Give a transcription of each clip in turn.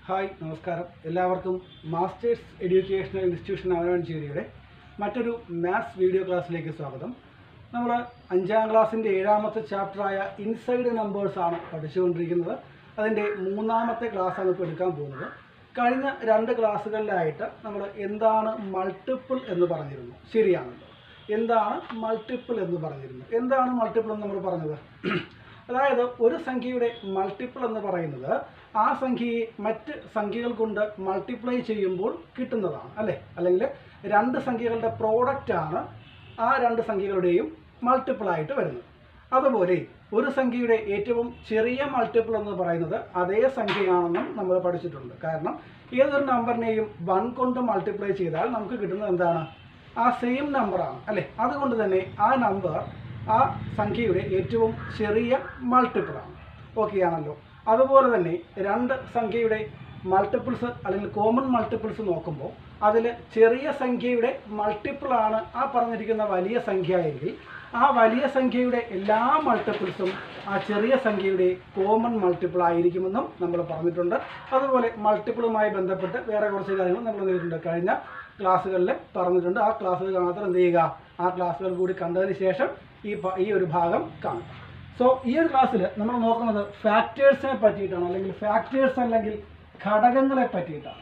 hi നമസ്കാരം എല്ലാവർക്കും masters educational institution അവനവഞ്ചേരിയുടെ മറ്റൊരു മാത്സ് വീഡിയോ ക്ലാസ്സിലേക്ക് സ്വാഗതം നമ്മൾ അഞ്ചാം ക്ലാസ്സിൻ്റെ ഏഴാമത്തെ ചാപ്റ്ററായ ഇൻസൈഡ് നമ്പേഴ്സ് ആണ് പഠിച്ചുകൊണ്ടിരിക്കുന്നത് അതിൻ്റെ മൂന്നാമത്തെ ക്ലാസ്സാണ് ഇപ്പോൾ എടുക്കാൻ പോകുന്നത് കഴിഞ്ഞ രണ്ട് ക്ലാസ്സുകളിലായിട്ട് നമ്മൾ എന്താണ് മൾട്ടിപ്പിൾ എന്ന് പറഞ്ഞിരുന്നു ശരിയാണല്ലോ എന്താണ് മൾട്ടിപ്പിൾ എന്ന് പറഞ്ഞിരുന്നു എന്താണ് മൾട്ടിപ്പിൾ എന്ന് നമ്മൾ പറഞ്ഞത് അതായത് ഒരു സംഖ്യയുടെ മൾട്ടിപ്പിൾ എന്ന് പറയുന്നത് ആ സംഖ്യയെ മറ്റ് സംഖ്യകൾ കൊണ്ട് മൾട്ടിപ്ലൈ ചെയ്യുമ്പോൾ കിട്ടുന്നതാണ് അല്ലേ അല്ലെങ്കിൽ രണ്ട് സംഖ്യകളുടെ പ്രോഡക്റ്റ് ആണ് ആ രണ്ട് സംഖ്യകളുടെയും മൾട്ടിപ്പിൾ ആയിട്ട് വരുന്നത് അതുപോലെ ഒരു സംഖ്യയുടെ ഏറ്റവും ചെറിയ മൾട്ടിപ്പിൾ എന്ന് പറയുന്നത് അതേ സംഖ്യയാണെന്നും നമ്മൾ പഠിച്ചിട്ടുണ്ട് കാരണം ഏതൊരു നമ്പറിനെയും വൺ കൊണ്ട് മൾട്ടിപ്ലൈ ചെയ്താൽ നമുക്ക് കിട്ടുന്നത് എന്താണ് ആ സെയിം നമ്പറാണ് അല്ലേ അതുകൊണ്ട് തന്നെ ആ നമ്പർ ആ സംഖ്യയുടെ ഏറ്റവും ചെറിയ മൾട്ടിപ്പിളാണ് ഓക്കെ ആണല്ലോ അതുപോലെ തന്നെ രണ്ട് സംഖ്യയുടെ മൾട്ടിപ്പിൾസ് അല്ലെങ്കിൽ കോമൺ മൾട്ടിപ്പിൾസ് നോക്കുമ്പോൾ അതിൽ ചെറിയ സംഖ്യയുടെ മൾട്ടിപ്പിളാണ് ആ പറഞ്ഞിരിക്കുന്ന വലിയ സംഖ്യ എങ്കിൽ ആ വലിയ സംഖ്യയുടെ എല്ലാ മൾട്ടിപ്പിൾസും ആ ചെറിയ സംഖ്യയുടെ കോമൺ മൾട്ടിപ്പിൾ ആയിരിക്കുമെന്നും നമ്മൾ പറഞ്ഞിട്ടുണ്ട് അതുപോലെ മൾട്ടിപ്പിളുമായി ബന്ധപ്പെട്ട് വേറെ കുറച്ച് കാര്യങ്ങൾ നമ്മൾ നേരിട്ടുണ്ട് കഴിഞ്ഞ ക്ലാസ്സുകളിൽ പറഞ്ഞിട്ടുണ്ട് ആ ക്ലാസ്സുകൾ കാണാത്ത എന്ത് ചെയ്യുക ആ ക്ലാസ്സുകൾ കൂടി കണ്ടതിന് ശേഷം ഈ പ- ഈ ഒരു ഭാഗം കാണും സോ ഈ ഒരു ക്ലാസ്സിൽ നമ്മൾ നോക്കുന്നത് ഫാക്ടേഴ്സിനെ പറ്റിയിട്ടാണ് അല്ലെങ്കിൽ ഫാക്ടേഴ്സ് അല്ലെങ്കിൽ ഘടകങ്ങളെ പറ്റിയിട്ടാണ്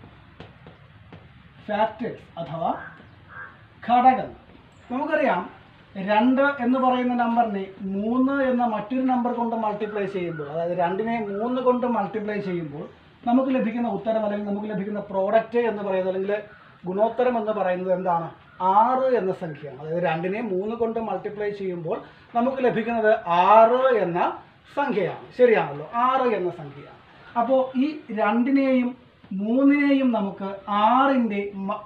ഫാക്ടേഴ്സ് അഥവാ ഘടകങ്ങൾ നമുക്കറിയാം രണ്ട് എന്ന് പറയുന്ന നമ്പറിനെ മൂന്ന് എന്ന മറ്റൊരു നമ്പർ കൊണ്ട് മൾട്ടിപ്ലൈ ചെയ്യുമ്പോൾ അതായത് രണ്ടിനെ മൂന്ന് കൊണ്ട് മൾട്ടിപ്ലൈ ചെയ്യുമ്പോൾ നമുക്ക് ലഭിക്കുന്ന ഉത്തരം അല്ലെങ്കിൽ നമുക്ക് ലഭിക്കുന്ന പ്രോഡക്റ്റ് എന്ന് പറയുന്നത് അല്ലെങ്കിൽ ഗുണോത്തരം എന്ന് പറയുന്നത് എന്താണ് ആറ് എന്ന സംഖ്യയാണ് അതായത് രണ്ടിനെ മൂന്ന് കൊണ്ട് മൾട്ടിപ്ലൈ ചെയ്യുമ്പോൾ നമുക്ക് ലഭിക്കുന്നത് ആറ് എന്ന സംഖ്യയാണ് ശരിയാണല്ലോ ആറ് എന്ന സംഖ്യയാണ് അപ്പോൾ ഈ രണ്ടിനെയും മൂന്നിനെയും നമുക്ക് ആറിൻ്റെ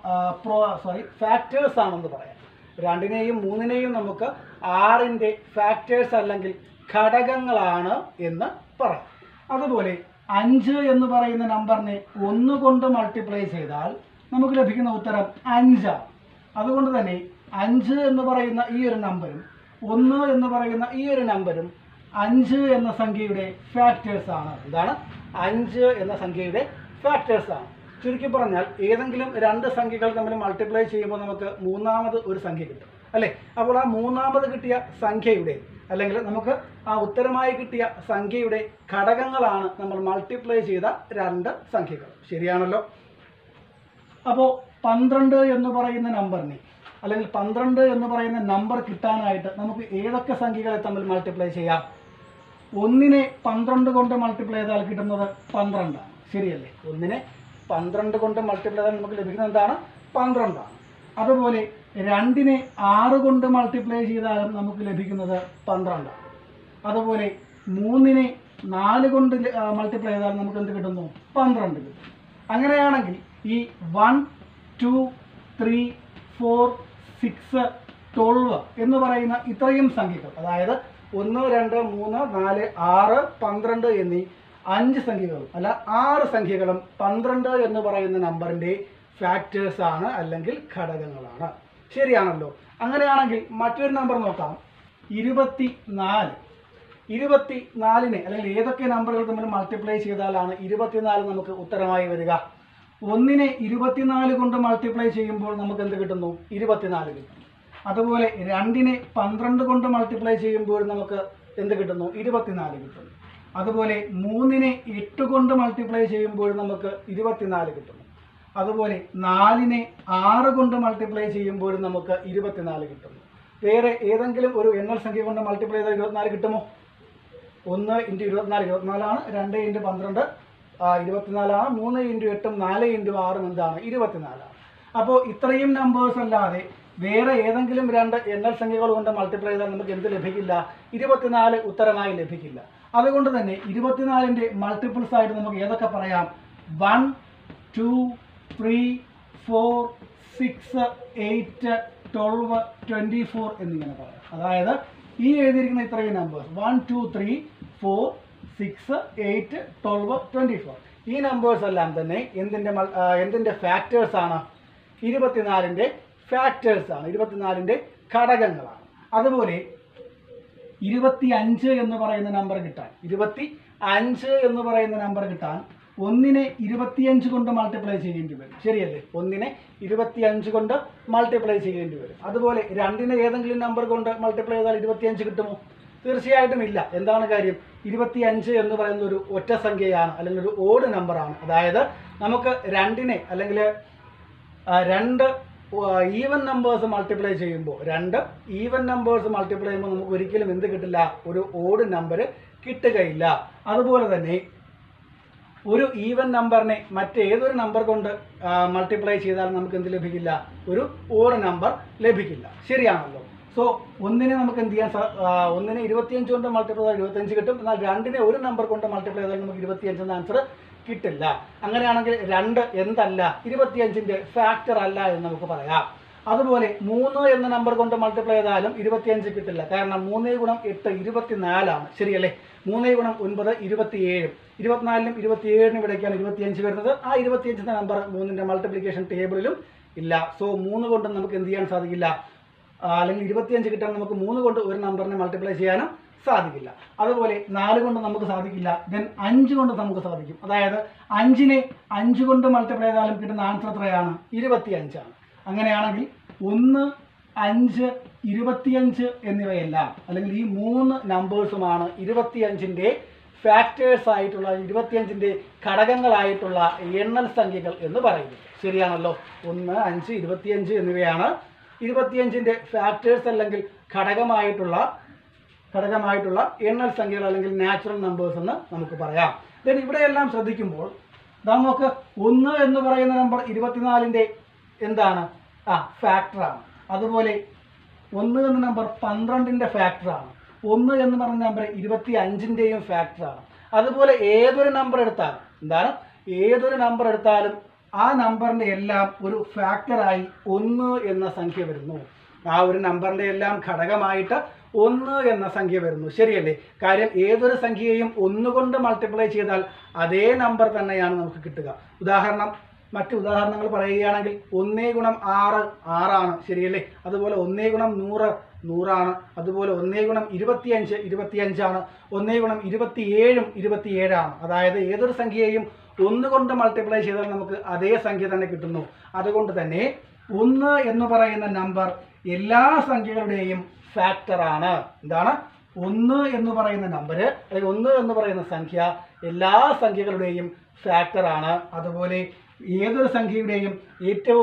സോറി ഫാക്ടേഴ്സ് ആണെന്ന് പറയാം രണ്ടിനെയും മൂന്നിനെയും നമുക്ക് ആറിൻ്റെ ഫാക്ടേഴ്സ് അല്ലെങ്കിൽ ഘടകങ്ങളാണ് എന്ന് പറയാം അതുപോലെ അഞ്ച് എന്ന് പറയുന്ന നമ്പറിനെ ഒന്ന് കൊണ്ട് മൾട്ടിപ്ലൈ ചെയ്താൽ നമുക്ക് ലഭിക്കുന്ന ഉത്തരം അഞ്ചാണ് അതുകൊണ്ട് തന്നെ അഞ്ച് എന്ന് പറയുന്ന ഈ ഒരു നമ്പരും ഒന്ന് എന്ന് പറയുന്ന ഈ ഒരു നമ്പരും അഞ്ച് എന്ന സംഖ്യയുടെ ഫാക്ടേഴ്സ് ആണ് ഇതാണ് അഞ്ച് എന്ന സംഖ്യയുടെ ഫാക്ടേഴ്സ് ആണ് ചുരുക്കി പറഞ്ഞാൽ ഏതെങ്കിലും രണ്ട് സംഖ്യകൾ തമ്മിൽ മൾട്ടിപ്ലൈ ചെയ്യുമ്പോൾ നമുക്ക് മൂന്നാമത് ഒരു സംഖ്യ കിട്ടും അല്ലേ അപ്പോൾ ആ മൂന്നാമത് കിട്ടിയ സംഖ്യയുടെ അല്ലെങ്കിൽ നമുക്ക് ആ ഉത്തരമായി കിട്ടിയ സംഖ്യയുടെ ഘടകങ്ങളാണ് നമ്മൾ മൾട്ടിപ്ലൈ ചെയ്ത രണ്ട് സംഖ്യകൾ ശരിയാണല്ലോ അപ്പോൾ പന്ത്രണ്ട് എന്ന് പറയുന്ന നമ്പറിനെ അല്ലെങ്കിൽ പന്ത്രണ്ട് എന്ന് പറയുന്ന നമ്പർ കിട്ടാനായിട്ട് നമുക്ക് ഏതൊക്കെ സംഖ്യകളെ തമ്മിൽ മൾട്ടിപ്ലൈ ചെയ്യാം ഒന്നിനെ പന്ത്രണ്ട് കൊണ്ട് മൾട്ടിപ്ലൈ ചെയ്താൽ കിട്ടുന്നത് പന്ത്രണ്ടാണ് ശരിയല്ലേ ഒന്നിനെ പന്ത്രണ്ട് കൊണ്ട് മൾട്ടിപ്ലൈ ചെയ്താൽ നമുക്ക് ലഭിക്കുന്നത് എന്താണ് പന്ത്രണ്ടാണ് അതുപോലെ രണ്ടിനെ ആറ് കൊണ്ട് മൾട്ടിപ്ലൈ ചെയ്താലും നമുക്ക് ലഭിക്കുന്നത് പന്ത്രണ്ടാണ് അതുപോലെ മൂന്നിനെ നാല് കൊണ്ട് മൾട്ടിപ്ലൈ ചെയ്താൽ നമുക്ക് എന്ത് കിട്ടുന്നു പന്ത്രണ്ട് കിട്ടും അങ്ങനെയാണെങ്കിൽ ഈ one two three four six twelve എന്ന് പറയുന്ന ഇത്രയും സംഖ്യകൾ അതായത് ഒന്ന് രണ്ട് മൂന്ന് നാല് ആറ് പന്ത്രണ്ട് എന്നീ അഞ്ച് സംഖ്യകളും അല്ല ആറ് സംഖ്യകളും പന്ത്രണ്ട് എന്ന് പറയുന്ന നമ്പറിൻ്റെ ഫാക്ടേഴ്സ് ആണ് അല്ലെങ്കിൽ ഘടകങ്ങളാണ് ശരിയാണല്ലോ അങ്ങനെയാണെങ്കിൽ മറ്റൊരു നമ്പർ നോക്കാം ഇരുപത്തി നാല് ഇരുപത്തി നാലിനെ അല്ലെങ്കിൽ ഏതൊക്കെ നമ്പറുകൾ തമ്മിൽ മൾട്ടിപ്ലൈ ചെയ്താലാണ് ഇരുപത്തിനാല് നമുക്ക് ഉത്തരമായി വരിക ഒന്നിനെ ഇരുപത്തിനാല് കൊണ്ട് മൾട്ടിപ്ലൈ ചെയ്യുമ്പോൾ നമുക്ക് എന്ത് കിട്ടുന്നു ഇരുപത്തിനാല് കിട്ടും അതുപോലെ രണ്ടിനെ പന്ത്രണ്ട് കൊണ്ട് മൾട്ടിപ്ലൈ ചെയ്യുമ്പോൾ നമുക്ക് എന്ത് കിട്ടുന്നു ഇരുപത്തിനാല് കിട്ടുന്നു അതുപോലെ മൂന്നിനെ എട്ട് കൊണ്ട് മൾട്ടിപ്ലൈ ചെയ്യുമ്പോൾ നമുക്ക് ഇരുപത്തിനാല് കിട്ടുന്നു അതുപോലെ നാലിനെ ആറ് കൊണ്ട് മൾട്ടിപ്ലൈ ചെയ്യുമ്പോൾ നമുക്ക് ഇരുപത്തിനാല് കിട്ടുന്നു വേറെ ഏതെങ്കിലും ഒരു എണ്ണൽ സംഖ്യ കൊണ്ട് മൾട്ടിപ്ലൈ ചെയ്താൽ ഇരുപത്തിനാല് കിട്ടുമോ ഒന്ന് ഇൻറ്റു ഇരുപത്തിനാല് ഇരുപത്തിനാലാണ് രണ്ട് ഇൻറ്റു പന്ത്രണ്ട് ആ, ഇരുപത്തിനാലാണ് മൂന്ന് ഇൻറ്റു എട്ടും നാല് ഇൻറ്റു ആറും എന്താണ് ഇരുപത്തിനാലാണ് അപ്പോൾ ഇത്രയും നമ്പേഴ്സ് അല്ലാതെ വേറെ ഏതെങ്കിലും രണ്ട് എണ്ണൽ സംഖ്യകൾ കൊണ്ട് മൾട്ടിപ്ലൈ ചെയ്താൽ നമുക്ക് എന്ത് ലഭിക്കില്ല ഇരുപത്തിനാല് ഉത്തരമായി ലഭിക്കില്ല അതുകൊണ്ട് തന്നെ ഇരുപത്തിനാലിൻ്റെ മൾട്ടിപ്പിൾസ് ആയിട്ട് നമുക്ക് ഏതൊക്കെ പറയാം one two three four six eight twelve twenty four എന്നിങ്ങനെ പറയാം അതായത് ഈ എഴുതിയിരിക്കുന്ന ഇത്രയും numbers one two three four six eight twelve twenty four ഈ നമ്പേഴ്സ് എല്ലാം തന്നെ എന്തിൻ്റെ മൾ- ആ, എന്തിൻ്റെ ഫാക്ടേഴ്സ് ആണ് ഇരുപത്തിനാലിൻ്റെ ഫാക്ടേഴ്സ് ആണ് ഇരുപത്തിനാലിൻ്റെ ഘടകങ്ങളാണ് അതുപോലെ ഇരുപത്തി അഞ്ച് എന്ന് പറയുന്ന നമ്പർ കിട്ടാൻ ഇരുപത്തി അഞ്ച് എന്ന് പറയുന്ന നമ്പർ കിട്ടാൻ ഒന്നിനെ ഇരുപത്തിയഞ്ച് കൊണ്ട് മൾട്ടിപ്ലൈ ചെയ്യേണ്ടി വരും ശരിയല്ലേ ഒന്നിനെ ഇരുപത്തിയഞ്ച് കൊണ്ട് മൾട്ടിപ്ലൈ ചെയ്യേണ്ടി വരും അതുപോലെ രണ്ടിനെ ഏതെങ്കിലും നമ്പർ കൊണ്ട് മൾട്ടിപ്ലൈ ചെയ്താൽ ഇരുപത്തിയഞ്ച് കിട്ടുമോ തീർച്ചയായിട്ടും ഇല്ല എന്താണ് കാര്യം ഇരുപത്തിയഞ്ച് എന്ന് പറയുന്ന ഒരു ഒറ്റ സംഖ്യയാണ് അല്ലെങ്കിൽ ഒരു ഓഡ് നമ്പറാണ് അതായത് നമുക്ക് രണ്ടിനെ അല്ലെങ്കിൽ ആ, രണ്ട് ഈവൻ നമ്പേഴ്സ് മൾട്ടിപ്ലൈ ചെയ്യുമ്പോൾ രണ്ട് ഈവൻ നമ്പേഴ്സ് മൾട്ടിപ്ലൈ ചെയ്യുമ്പോൾ നമുക്ക് ഒരിക്കലും എന്ത് കിട്ടില്ല ഒരു ഓഡ് നമ്പർ കിട്ടുകയില്ല അതുപോലെ തന്നെ ഒരു ഈവൻ നമ്പറിനെ മറ്റേതൊരു നമ്പർ കൊണ്ട് മൾട്ടിപ്ലൈ ചെയ്താൽ നമുക്ക് എന്ത് ലഭിക്കില്ല ഒരു ഓഡ് നമ്പർ ലഭിക്കില്ല ശരിയാണല്ലോ സോ ഒന്നിനെ നമുക്ക് എന്ത് ചെയ്യാൻ സാ- ആ, ഒന്നിനെ ഇരുപത്തിയഞ്ച് കൊണ്ട് മൾട്ടിപ്ലൈ ചെയ്താൽ ഇരുപത്തിയഞ്ച് കിട്ടും എന്നാൽ രണ്ടിനെ ഒരു നമ്പർ കൊണ്ട് മൾട്ടിപ്ലൈ ചെയ്താൽ നമുക്ക് ഇരുപത്തിയഞ്ച് എന്ന ആൻസർ കിട്ടില്ല അങ്ങനെയാണെങ്കിൽ രണ്ട് എന്തല്ല ഇരുപത്തിയഞ്ചിന്റെ ഫാക്ടർ അല്ല എന്ന് നമുക്ക് പറയാം അതുപോലെ മൂന്ന് എന്ന നമ്പർ കൊണ്ട് മൾട്ടിപ്ലൈ ചെയ്താലും ഇരുപത്തിയഞ്ച് കിട്ടില്ല കാരണം മൂന്നേ ഗുണം എട്ട് ഇരുപത്തിനാലാണ് ശരിയല്ലേ മൂന്നേ ഗുണം ഒൻപത് ഇരുപത്തിയേഴും ഇരുപത്തിനാലിനും ഇരുപത്തിയേഴിനും ഇടയ്ക്കാണ് ഇരുപത്തിയഞ്ച് വരുന്നത് ആ ഇരുപത്തിയഞ്ചിന്റെ നമ്പർ മൂന്നിന്റെ മൾട്ടിപ്ലിക്കേഷൻ ടേബിളിലും ഇല്ല സോ മൂന്ന് കൊണ്ട് നമുക്ക് എന്ത് ചെയ്യാൻ സാധിക്കില്ല ആ, അല്ലെങ്കിൽ ഇരുപത്തിയഞ്ച് കിട്ടാൻ നമുക്ക് മൂന്ന് കൊണ്ട് ഒരു നമ്പറിനെ മൾട്ടിപ്ലൈ ചെയ്യാനും സാധിക്കില്ല അതുപോലെ നാല് കൊണ്ട് നമുക്ക് സാധിക്കില്ല ദെൻ അഞ്ച് കൊണ്ട് നമുക്ക് സാധിക്കും അതായത് അഞ്ചിനെ അഞ്ച് കൊണ്ട് മൾട്ടിപ്ലൈ ചെയ്താലും കിട്ടുന്ന ആൻസർ എത്രയാണ് ഇരുപത്തി അഞ്ചാണ് അങ്ങനെയാണെങ്കിൽ ഒന്ന് അഞ്ച് ഇരുപത്തിയഞ്ച് എന്നിവയെല്ലാം അല്ലെങ്കിൽ ഈ മൂന്ന് നമ്പേഴ്സുമാണ് ഇരുപത്തിയഞ്ചിൻ്റെ ഫാക്ടേഴ്സ് ആയിട്ടുള്ള ഇരുപത്തിയഞ്ചിൻ്റെ ഘടകങ്ങളായിട്ടുള്ള എണ്ണൽ സംഖ്യകൾ എന്ന് പറയുന്നത് ശരിയാണല്ലോ ഒന്ന് അഞ്ച് ഇരുപത്തിയഞ്ച് എന്നിവയാണ് ഇരുപത്തിയഞ്ചിൻ്റെ ഫാക്ടേഴ്സ് അല്ലെങ്കിൽ ഘടകമായിട്ടുള്ള ഘടകമായിട്ടുള്ള എണ്ണൽ സംഖ്യകൾ അല്ലെങ്കിൽ നാച്ചുറൽ നമ്പേഴ്സ് എന്ന് നമുക്ക് പറയാം ദെൻ ഇവിടെയെല്ലാം ശ്രദ്ധിക്കുമ്പോൾ ദാ നമുക്ക് ഒന്ന് എന്ന് പറയുന്ന നമ്പർ ഇരുപത്തിനാലിൻ്റെ എന്താണ് ആ ഫാക്ടറാണ് അതുപോലെ ഒന്ന് എന്ന നമ്പർ പന്ത്രണ്ടിൻ്റെ ഫാക്ടറാണ് ഒന്ന് എന്ന് പറഞ്ഞ നമ്പർ ഇരുപത്തി അഞ്ചിൻ്റെയും ഫാക്ടറാണ് അതുപോലെ ഏതൊരു നമ്പർ എടുത്താലും എന്താണ് ഏതൊരു നമ്പർ എടുത്താലും ആ നമ്പറിൻ്റെ എല്ലാം ഒരു ഫാക്ടറായി ഒന്ന് എന്ന സംഖ്യ വരുന്നു ആ ഒരു നമ്പറിൻ്റെ എല്ലാം ഘടകമായിട്ട് ഒന്ന് എന്ന സംഖ്യ വരുന്നു ശരിയല്ലേ കാര്യം ഏതൊരു സംഖ്യയെയും ഒന്നുകൊണ്ട് മൾട്ടിപ്ലൈ ചെയ്താൽ അതേ നമ്പർ തന്നെയാണ് നമുക്ക് കിട്ടുക ഉദാഹരണം മറ്റു ഉദാഹരണങ്ങൾ പറയുകയാണെങ്കിൽ ഒന്നേ ഗുണം ആറ് ആറാണ് ശരിയല്ലേ അതുപോലെ ഒന്നേ ഗുണം നൂറ് നൂറാണ് അതുപോലെ ഒന്നേ ഗുണം ഇരുപത്തിയഞ്ച് ഇരുപത്തിയഞ്ചാണ് ഒന്നേ ഗുണം ഇരുപത്തിയേഴും ഇരുപത്തിയേഴാണ് അതായത് ഏതൊരു സംഖ്യയെയും ഒന്ന് കൊണ്ട് മൾട്ടിപ്ലൈ ചെയ്താൽ നമുക്ക് അതേ സംഖ്യ തന്നെ കിട്ടുന്നു അതുകൊണ്ട് തന്നെ ഒന്ന് എന്ന് പറയുന്ന നമ്പർ എല്ലാ സംഖ്യകളുടെയും ഫാക്ടറാണ് എന്താണ് ഒന്ന് എന്ന് പറയുന്ന നമ്പർ അല്ലെങ്കിൽ ഒന്ന് എന്ന് പറയുന്ന സംഖ്യ എല്ലാ സംഖ്യകളുടെയും ഫാക്ടറാണ് അതുപോലെ ഏതൊരു സംഖ്യയുടെയും ഏറ്റവും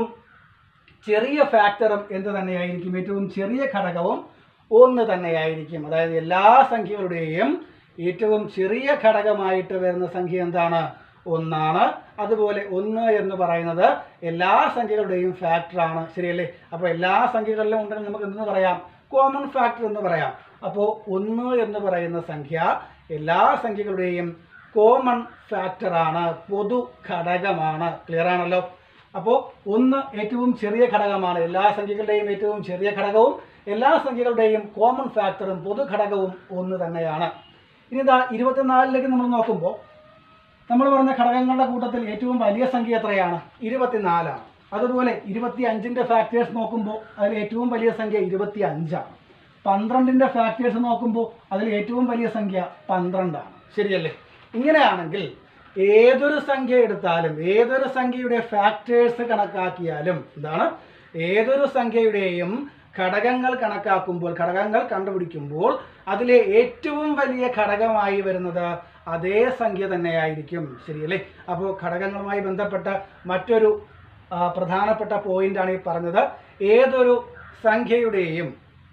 ചെറിയ ഫാക്ടറും എന്ത് തന്നെയായിരിക്കും ഏറ്റവും ചെറിയ ഘടകവും ഒന്ന് തന്നെയായിരിക്കും അതായത് എല്ലാ സംഖ്യകളുടെയും ഏറ്റവും ചെറിയ ഘടകമായിട്ട് വരുന്ന സംഖ്യ എന്താണ് ഒന്നാണ് അതുപോലെ ഒന്ന് എന്ന് പറയുന്നത് എല്ലാ സംഖ്യകളുടെയും ഫാക്ടറാണ് ശരിയല്ലേ അപ്പോൾ എല്ലാ സംഖ്യകളിലും ഉണ്ടെങ്കിൽ നമുക്ക് എന്തെന്ന് പറയാം കോമൺ ഫാക്ടർ എന്ന് പറയാം അപ്പോൾ ഒന്ന് എന്ന് പറയുന്ന സംഖ്യ എല്ലാ സംഖ്യകളുടെയും കോമൺ ഫാക്ടറാണ് പൊതു ഘടകമാണ് ക്ലിയർ ആണല്ലോ അപ്പോൾ ഒന്ന് ഏറ്റവും ചെറിയ ഘടകമാണ് എല്ലാ സംഖ്യകളുടെയും ഏറ്റവും ചെറിയ ഘടകവും എല്ലാ സംഖ്യകളുടെയും കോമൺ ഫാക്ടറും പൊതു ഘടകവും ഒന്ന് തന്നെയാണ് ഇനി ഇതാ ഇരുപത്തിനാലിലേക്ക് നമ്മൾ നോക്കുമ്പോൾ നമ്മൾ പറഞ്ഞ ഘടകങ്ങളുടെ കൂട്ടത്തിൽ ഏറ്റവും വലിയ സംഖ്യ എത്രയാണ് ഇരുപത്തിനാലാണ് അതുപോലെ ഇരുപത്തി അഞ്ചിൻ്റെ ഫാക്ടേഴ്സ് നോക്കുമ്പോൾ അതിൽ ഏറ്റവും വലിയ സംഖ്യ ഇരുപത്തി അഞ്ചാണ് പന്ത്രണ്ടിൻ്റെ ഫാക്ടേഴ്സ് നോക്കുമ്പോൾ അതിൽ ഏറ്റവും വലിയ സംഖ്യ പന്ത്രണ്ടാണ് ശരിയല്ലേ ഇങ്ങനെയാണെങ്കിൽ ഏതൊരു സംഖ്യ എടുത്താലും ഏതൊരു സംഖ്യയുടെ ഫാക്ടേഴ്സ് കണക്കാക്കിയാലും എന്താണ് ഏതൊരു സംഖ്യയുടെയും ഘടകങ്ങൾ കണക്കാക്കുമ്പോൾ ഘടകങ്ങൾ കണ്ടുപിടിക്കുമ്പോൾ അതിലെ ഏറ്റവും വലിയ ഘടകമായി വരുന്നത് അതേ സംഖ്യ തന്നെയായിരിക്കും ശരിയല്ലേ അപ്പോൾ ഘടകങ്ങളുമായി ബന്ധപ്പെട്ട മറ്റൊരു ആ, പ്രധാനപ്പെട്ട പോയിന്റാണ് ഈ പറഞ്ഞത് ഏതൊരു സംഖ്യയുടെയും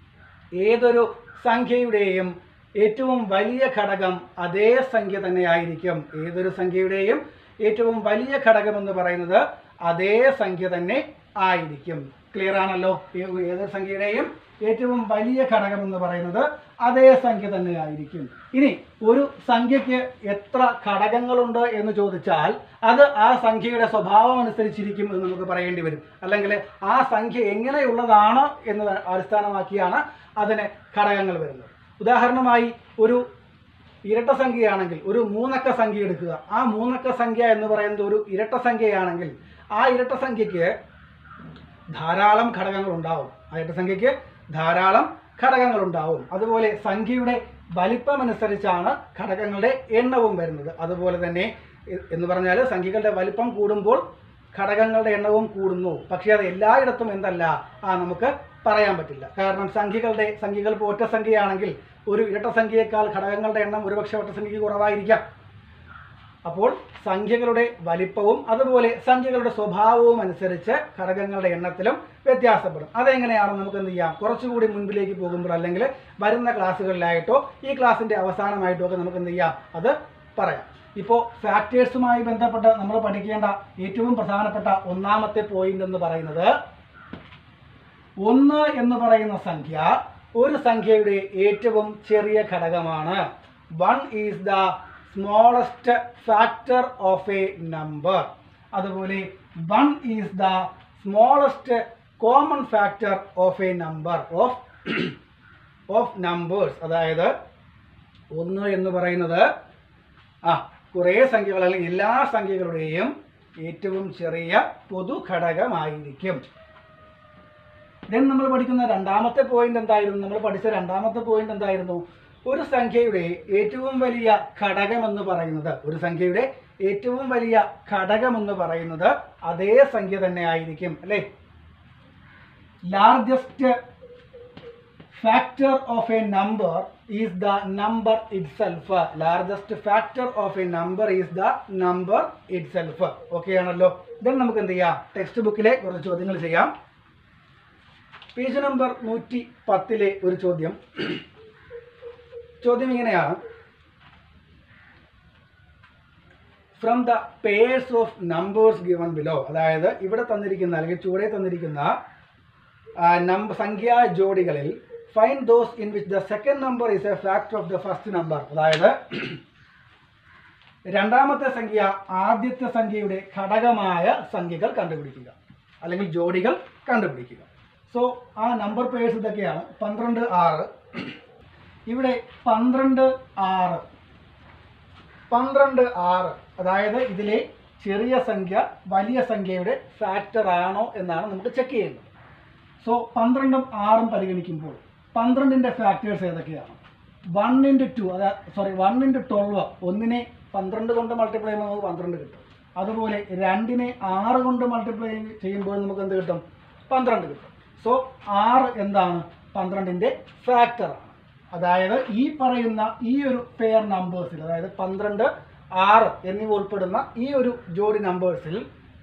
ഏതൊരു സംഖ്യയുടെയും ഏറ്റവും വലിയ ഘടകം അതേ സംഖ്യ തന്നെയായിരിക്കും ഏതൊരു സംഖ്യയുടെയും ഏറ്റവും വലിയ ഘടകം എന്ന് പറയുന്നത് അതേ സംഖ്യ തന്നെ ആയിരിക്കും ക്ലിയർ ആണല്ലോ ഏ- ഏതൊരു സംഖ്യയുടെയും ഏറ്റവും വലിയ ഘടകം എന്ന് പറയുന്നത് അതേ സംഖ്യ തന്നെയായിരിക്കും ഇനി ഒരു സംഖ്യയ്ക്ക് എത്ര ഘടകങ്ങളുണ്ട് എന്ന് ചോദിച്ചാൽ അത് ആ സംഖ്യയുടെ സ്വഭാവം അനുസരിച്ചിരിക്കും എന്ന് നമുക്ക് പറയേണ്ടി വരും അല്ലെങ്കിൽ ആ സംഖ്യ എങ്ങനെയുള്ളതാണ് എന്ന് അടിസ്ഥാനമാക്കിയാണ് അതിന് ഘടകങ്ങൾ വരുന്നത് ഉദാഹരണമായി ഒരു ഇരട്ട സംഖ്യയാണെങ്കിൽ ഒരു മൂന്നക്ക സംഖ്യ എടുക്കുക ആ മൂന്നക്ക സംഖ്യ എന്ന് പറയുന്നത് ഒരു ഇരട്ട സംഖ്യയാണെങ്കിൽ ആ ഇരട്ട സംഖ്യയ്ക്ക് ധാരാളം ഘടകങ്ങൾ ഉണ്ടാവും ആ ഇരട്ട സംഖ്യയ്ക്ക് ധാരാളം ഘടകങ്ങൾ ഉണ്ടാവും അതുപോലെ സംഖ്യയുടെ വലിപ്പമനുസരിച്ചാണ് ഘടകങ്ങളുടെ എണ്ണവും വരുന്നത് അതുപോലെ തന്നെ എ- എന്ന് പറഞ്ഞാൽ സംഖ്യകളുടെ വലിപ്പം കൂടുമ്പോൾ ഘടകങ്ങളുടെ എണ്ണവും കൂടുന്നു പക്ഷേ അത് എല്ലായിടത്തും എന്തല്ല ആ നമുക്ക് പറയാൻ പറ്റില്ല കാരണം സംഖ്യകളുടെ സംഖ്യകൾ ഇപ്പോൾ ഒറ്റ സംഖ്യയാണെങ്കിൽ ഒരു ഇരട്ട സംഖ്യയേക്കാൾ ഘടകങ്ങളുടെ എണ്ണം ഒരുപക്ഷെ ഒറ്റ സംഖ്യയ്ക്ക് കുറവായിരിക്കാം അപ്പോൾ സംഖ്യകളുടെ വലിപ്പവും അതുപോലെ സംഖ്യകളുടെ സ്വഭാവവും അനുസരിച്ച് ഘടകങ്ങളുടെ എണ്ണത്തിലും വ്യത്യാസപ്പെടും അതെങ്ങനെയാണെന്ന് നമുക്ക് എന്ത് ചെയ്യാം കുറച്ചുകൂടി മുൻപിലേക്ക് പോകുമ്പോൾ അല്ലെങ്കിൽ വരുന്ന ക്ലാസ്സുകളിലായിട്ടോ ഈ ക്ലാസ്സിന്റെ അവസാനമായിട്ടോ ഒക്കെ നമുക്ക് എന്ത് ചെയ്യാം അത് പറയാം ഇപ്പോൾ ഫാക്ടേഴ്സുമായി ബന്ധപ്പെട്ട് നമ്മൾ പഠിക്കേണ്ട ഏറ്റവും പ്രധാനപ്പെട്ട ഒന്നാമത്തെ പോയിന്റ് എന്ന് പറയുന്നത് ഒന്ന് എന്ന് പറയുന്ന സംഖ്യ ഒരു സംഖ്യയുടെ ഏറ്റവും ചെറിയ ഘടകമാണ് one is the smallest factor of a number അതുപോലെ one is the smallest common factor of a number of of numbers അതായത് ഒന്ന് എന്ന് പറയുന്നത് ആ കുറേ സംഖ്യകൾ അല്ലെങ്കിൽ എല്ലാ സംഖ്യകളുടെയും ഏറ്റവും ചെറിയ പൊതു ഘടകമായിരിക്കും ദെൻ നമ്മൾ പഠിക്കുന്ന രണ്ടാമത്തെ പോയിന്റ് എന്തായിരുന്നു നമ്മൾ പഠിച്ച രണ്ടാമത്തെ പോയിന്റ് എന്തായിരുന്നു ഒരു സംഖ്യയുടെ ഏറ്റവും വലിയ ഘടകം എന്ന് പറയുന്നത് ഒരു സംഖ്യയുടെ ഏറ്റവും വലിയ ഘടകം എന്ന് പറയുന്നത് അതേ സംഖ്യ തന്നെ ആയിരിക്കും അല്ലേ largest factor of a number is the number itself largest factor of a number is the number itself okay ആണല്ലോ ദെൻ നമുക്ക് എന്ത് ചെയ്യാം ടെക്സ്റ്റ് ബുക്കിലെ കുറച്ച് ചോദ്യങ്ങൾ ചെയ്യാം പേജ് നമ്പർ നൂറ്റി പത്തിലെ ഒരു ചോദ്യം ചോദ്യം ഇങ്ങനെയാണ് from the pairs of numbers given below അതായത് ഇവിടെ തന്നിരിക്കുന്ന അല്ലെങ്കിൽ ചുവടെ തന്നിരിക്കുന്ന നമ്പർ സംഖ്യാ ജോഡികളിൽ find those in which the second number is a factor of the first number അതായത് രണ്ടാമത്തെ സംഖ്യ ആദ്യത്തെ സംഖ്യയുടെ ഘടകമായ സംഖ്യകൾ കണ്ടുപിടിക്കുക അല്ലെങ്കിൽ ജോഡികൾ കണ്ടുപിടിക്കുക സോ ആ നമ്പർ പേഴ്സ് ഇതൊക്കെയാണ് പന്ത്രണ്ട് ആറ് ഇവിടെ പന്ത്രണ്ട് ആറ് പന്ത്രണ്ട് ആറ് അതായത് ഇതിലെ ചെറിയ സംഖ്യ വലിയ സംഖ്യയുടെ ഫാക്ടർ ആണോ എന്നാണ് നമുക്ക് ചെക്ക് ചെയ്യേണ്ടത് സോ പന്ത്രണ്ടും ആറും പരിഗണിക്കുമ്പോൾ പന്ത്രണ്ടിൻ്റെ ഫാക്ടേഴ്സ് ഏതൊക്കെയാണ് വൺ ഇൻറ്റു ടു അതായത് സോറി വൺ ഇൻറ്റു ട്വൽവ് ഒന്നിനെ പന്ത്രണ്ട് കൊണ്ട് മൾട്ടിപ്ലൈ ചെയ്യുമ്പോൾ നമുക്ക് പന്ത്രണ്ട് കിട്ടും അതുപോലെ രണ്ടിനെ ആറ് കൊണ്ട് മൾട്ടിപ്ലൈ ചെയ്യുമ്പോൾ നമുക്ക് എന്ത് കിട്ടും പന്ത്രണ്ട് കിട്ടും സോ ആറ് എന്താണ് പന്ത്രണ്ടിൻ്റെ ഫാക്ടറാണ് അതായത് ഈ പറയുന്ന ഈ ഒരു പെയർ നമ്പേഴ്സിൽ അതായത് പന്ത്രണ്ട് ആറ് എന്നിവ ഉൾപ്പെടുന്ന ഈ ഒരു ജോഡി നമ്പേഴ്സിൽ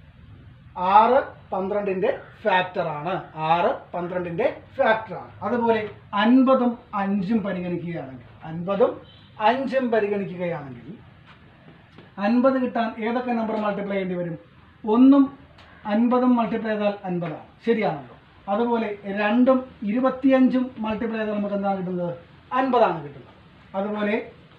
ആറ് പന്ത്രണ്ടിന്റെ ഫാക്ടറാണ് ആറ് പന്ത്രണ്ടിന്റെ ഫാക്ടറാണ് അതുപോലെ അൻപതും അഞ്ചും പരിഗണിക്കുകയാണെങ്കിൽ അൻപതും അഞ്ചും പരിഗണിക്കുകയാണെങ്കിൽ അൻപത് കിട്ടാൻ ഏതൊക്കെ നമ്പർ മൾട്ടിപ്ലൈ ചെയ്യേണ്ടി വരും ഒന്നും അൻപതും മൾട്ടിപ്ലൈ ചെയ്താൽ അൻപതാണ് ശരിയാണല്ലോ അതുപോലെ രണ്ടും ഇരുപത്തിയഞ്ചും മൾട്ടിപ്ലൈ ചെയ്താൽ നമുക്ക് എന്താണ് കിട്ടുന്നത് അൻപതാണ് കിട്ടുന്നത് അതുപോലെ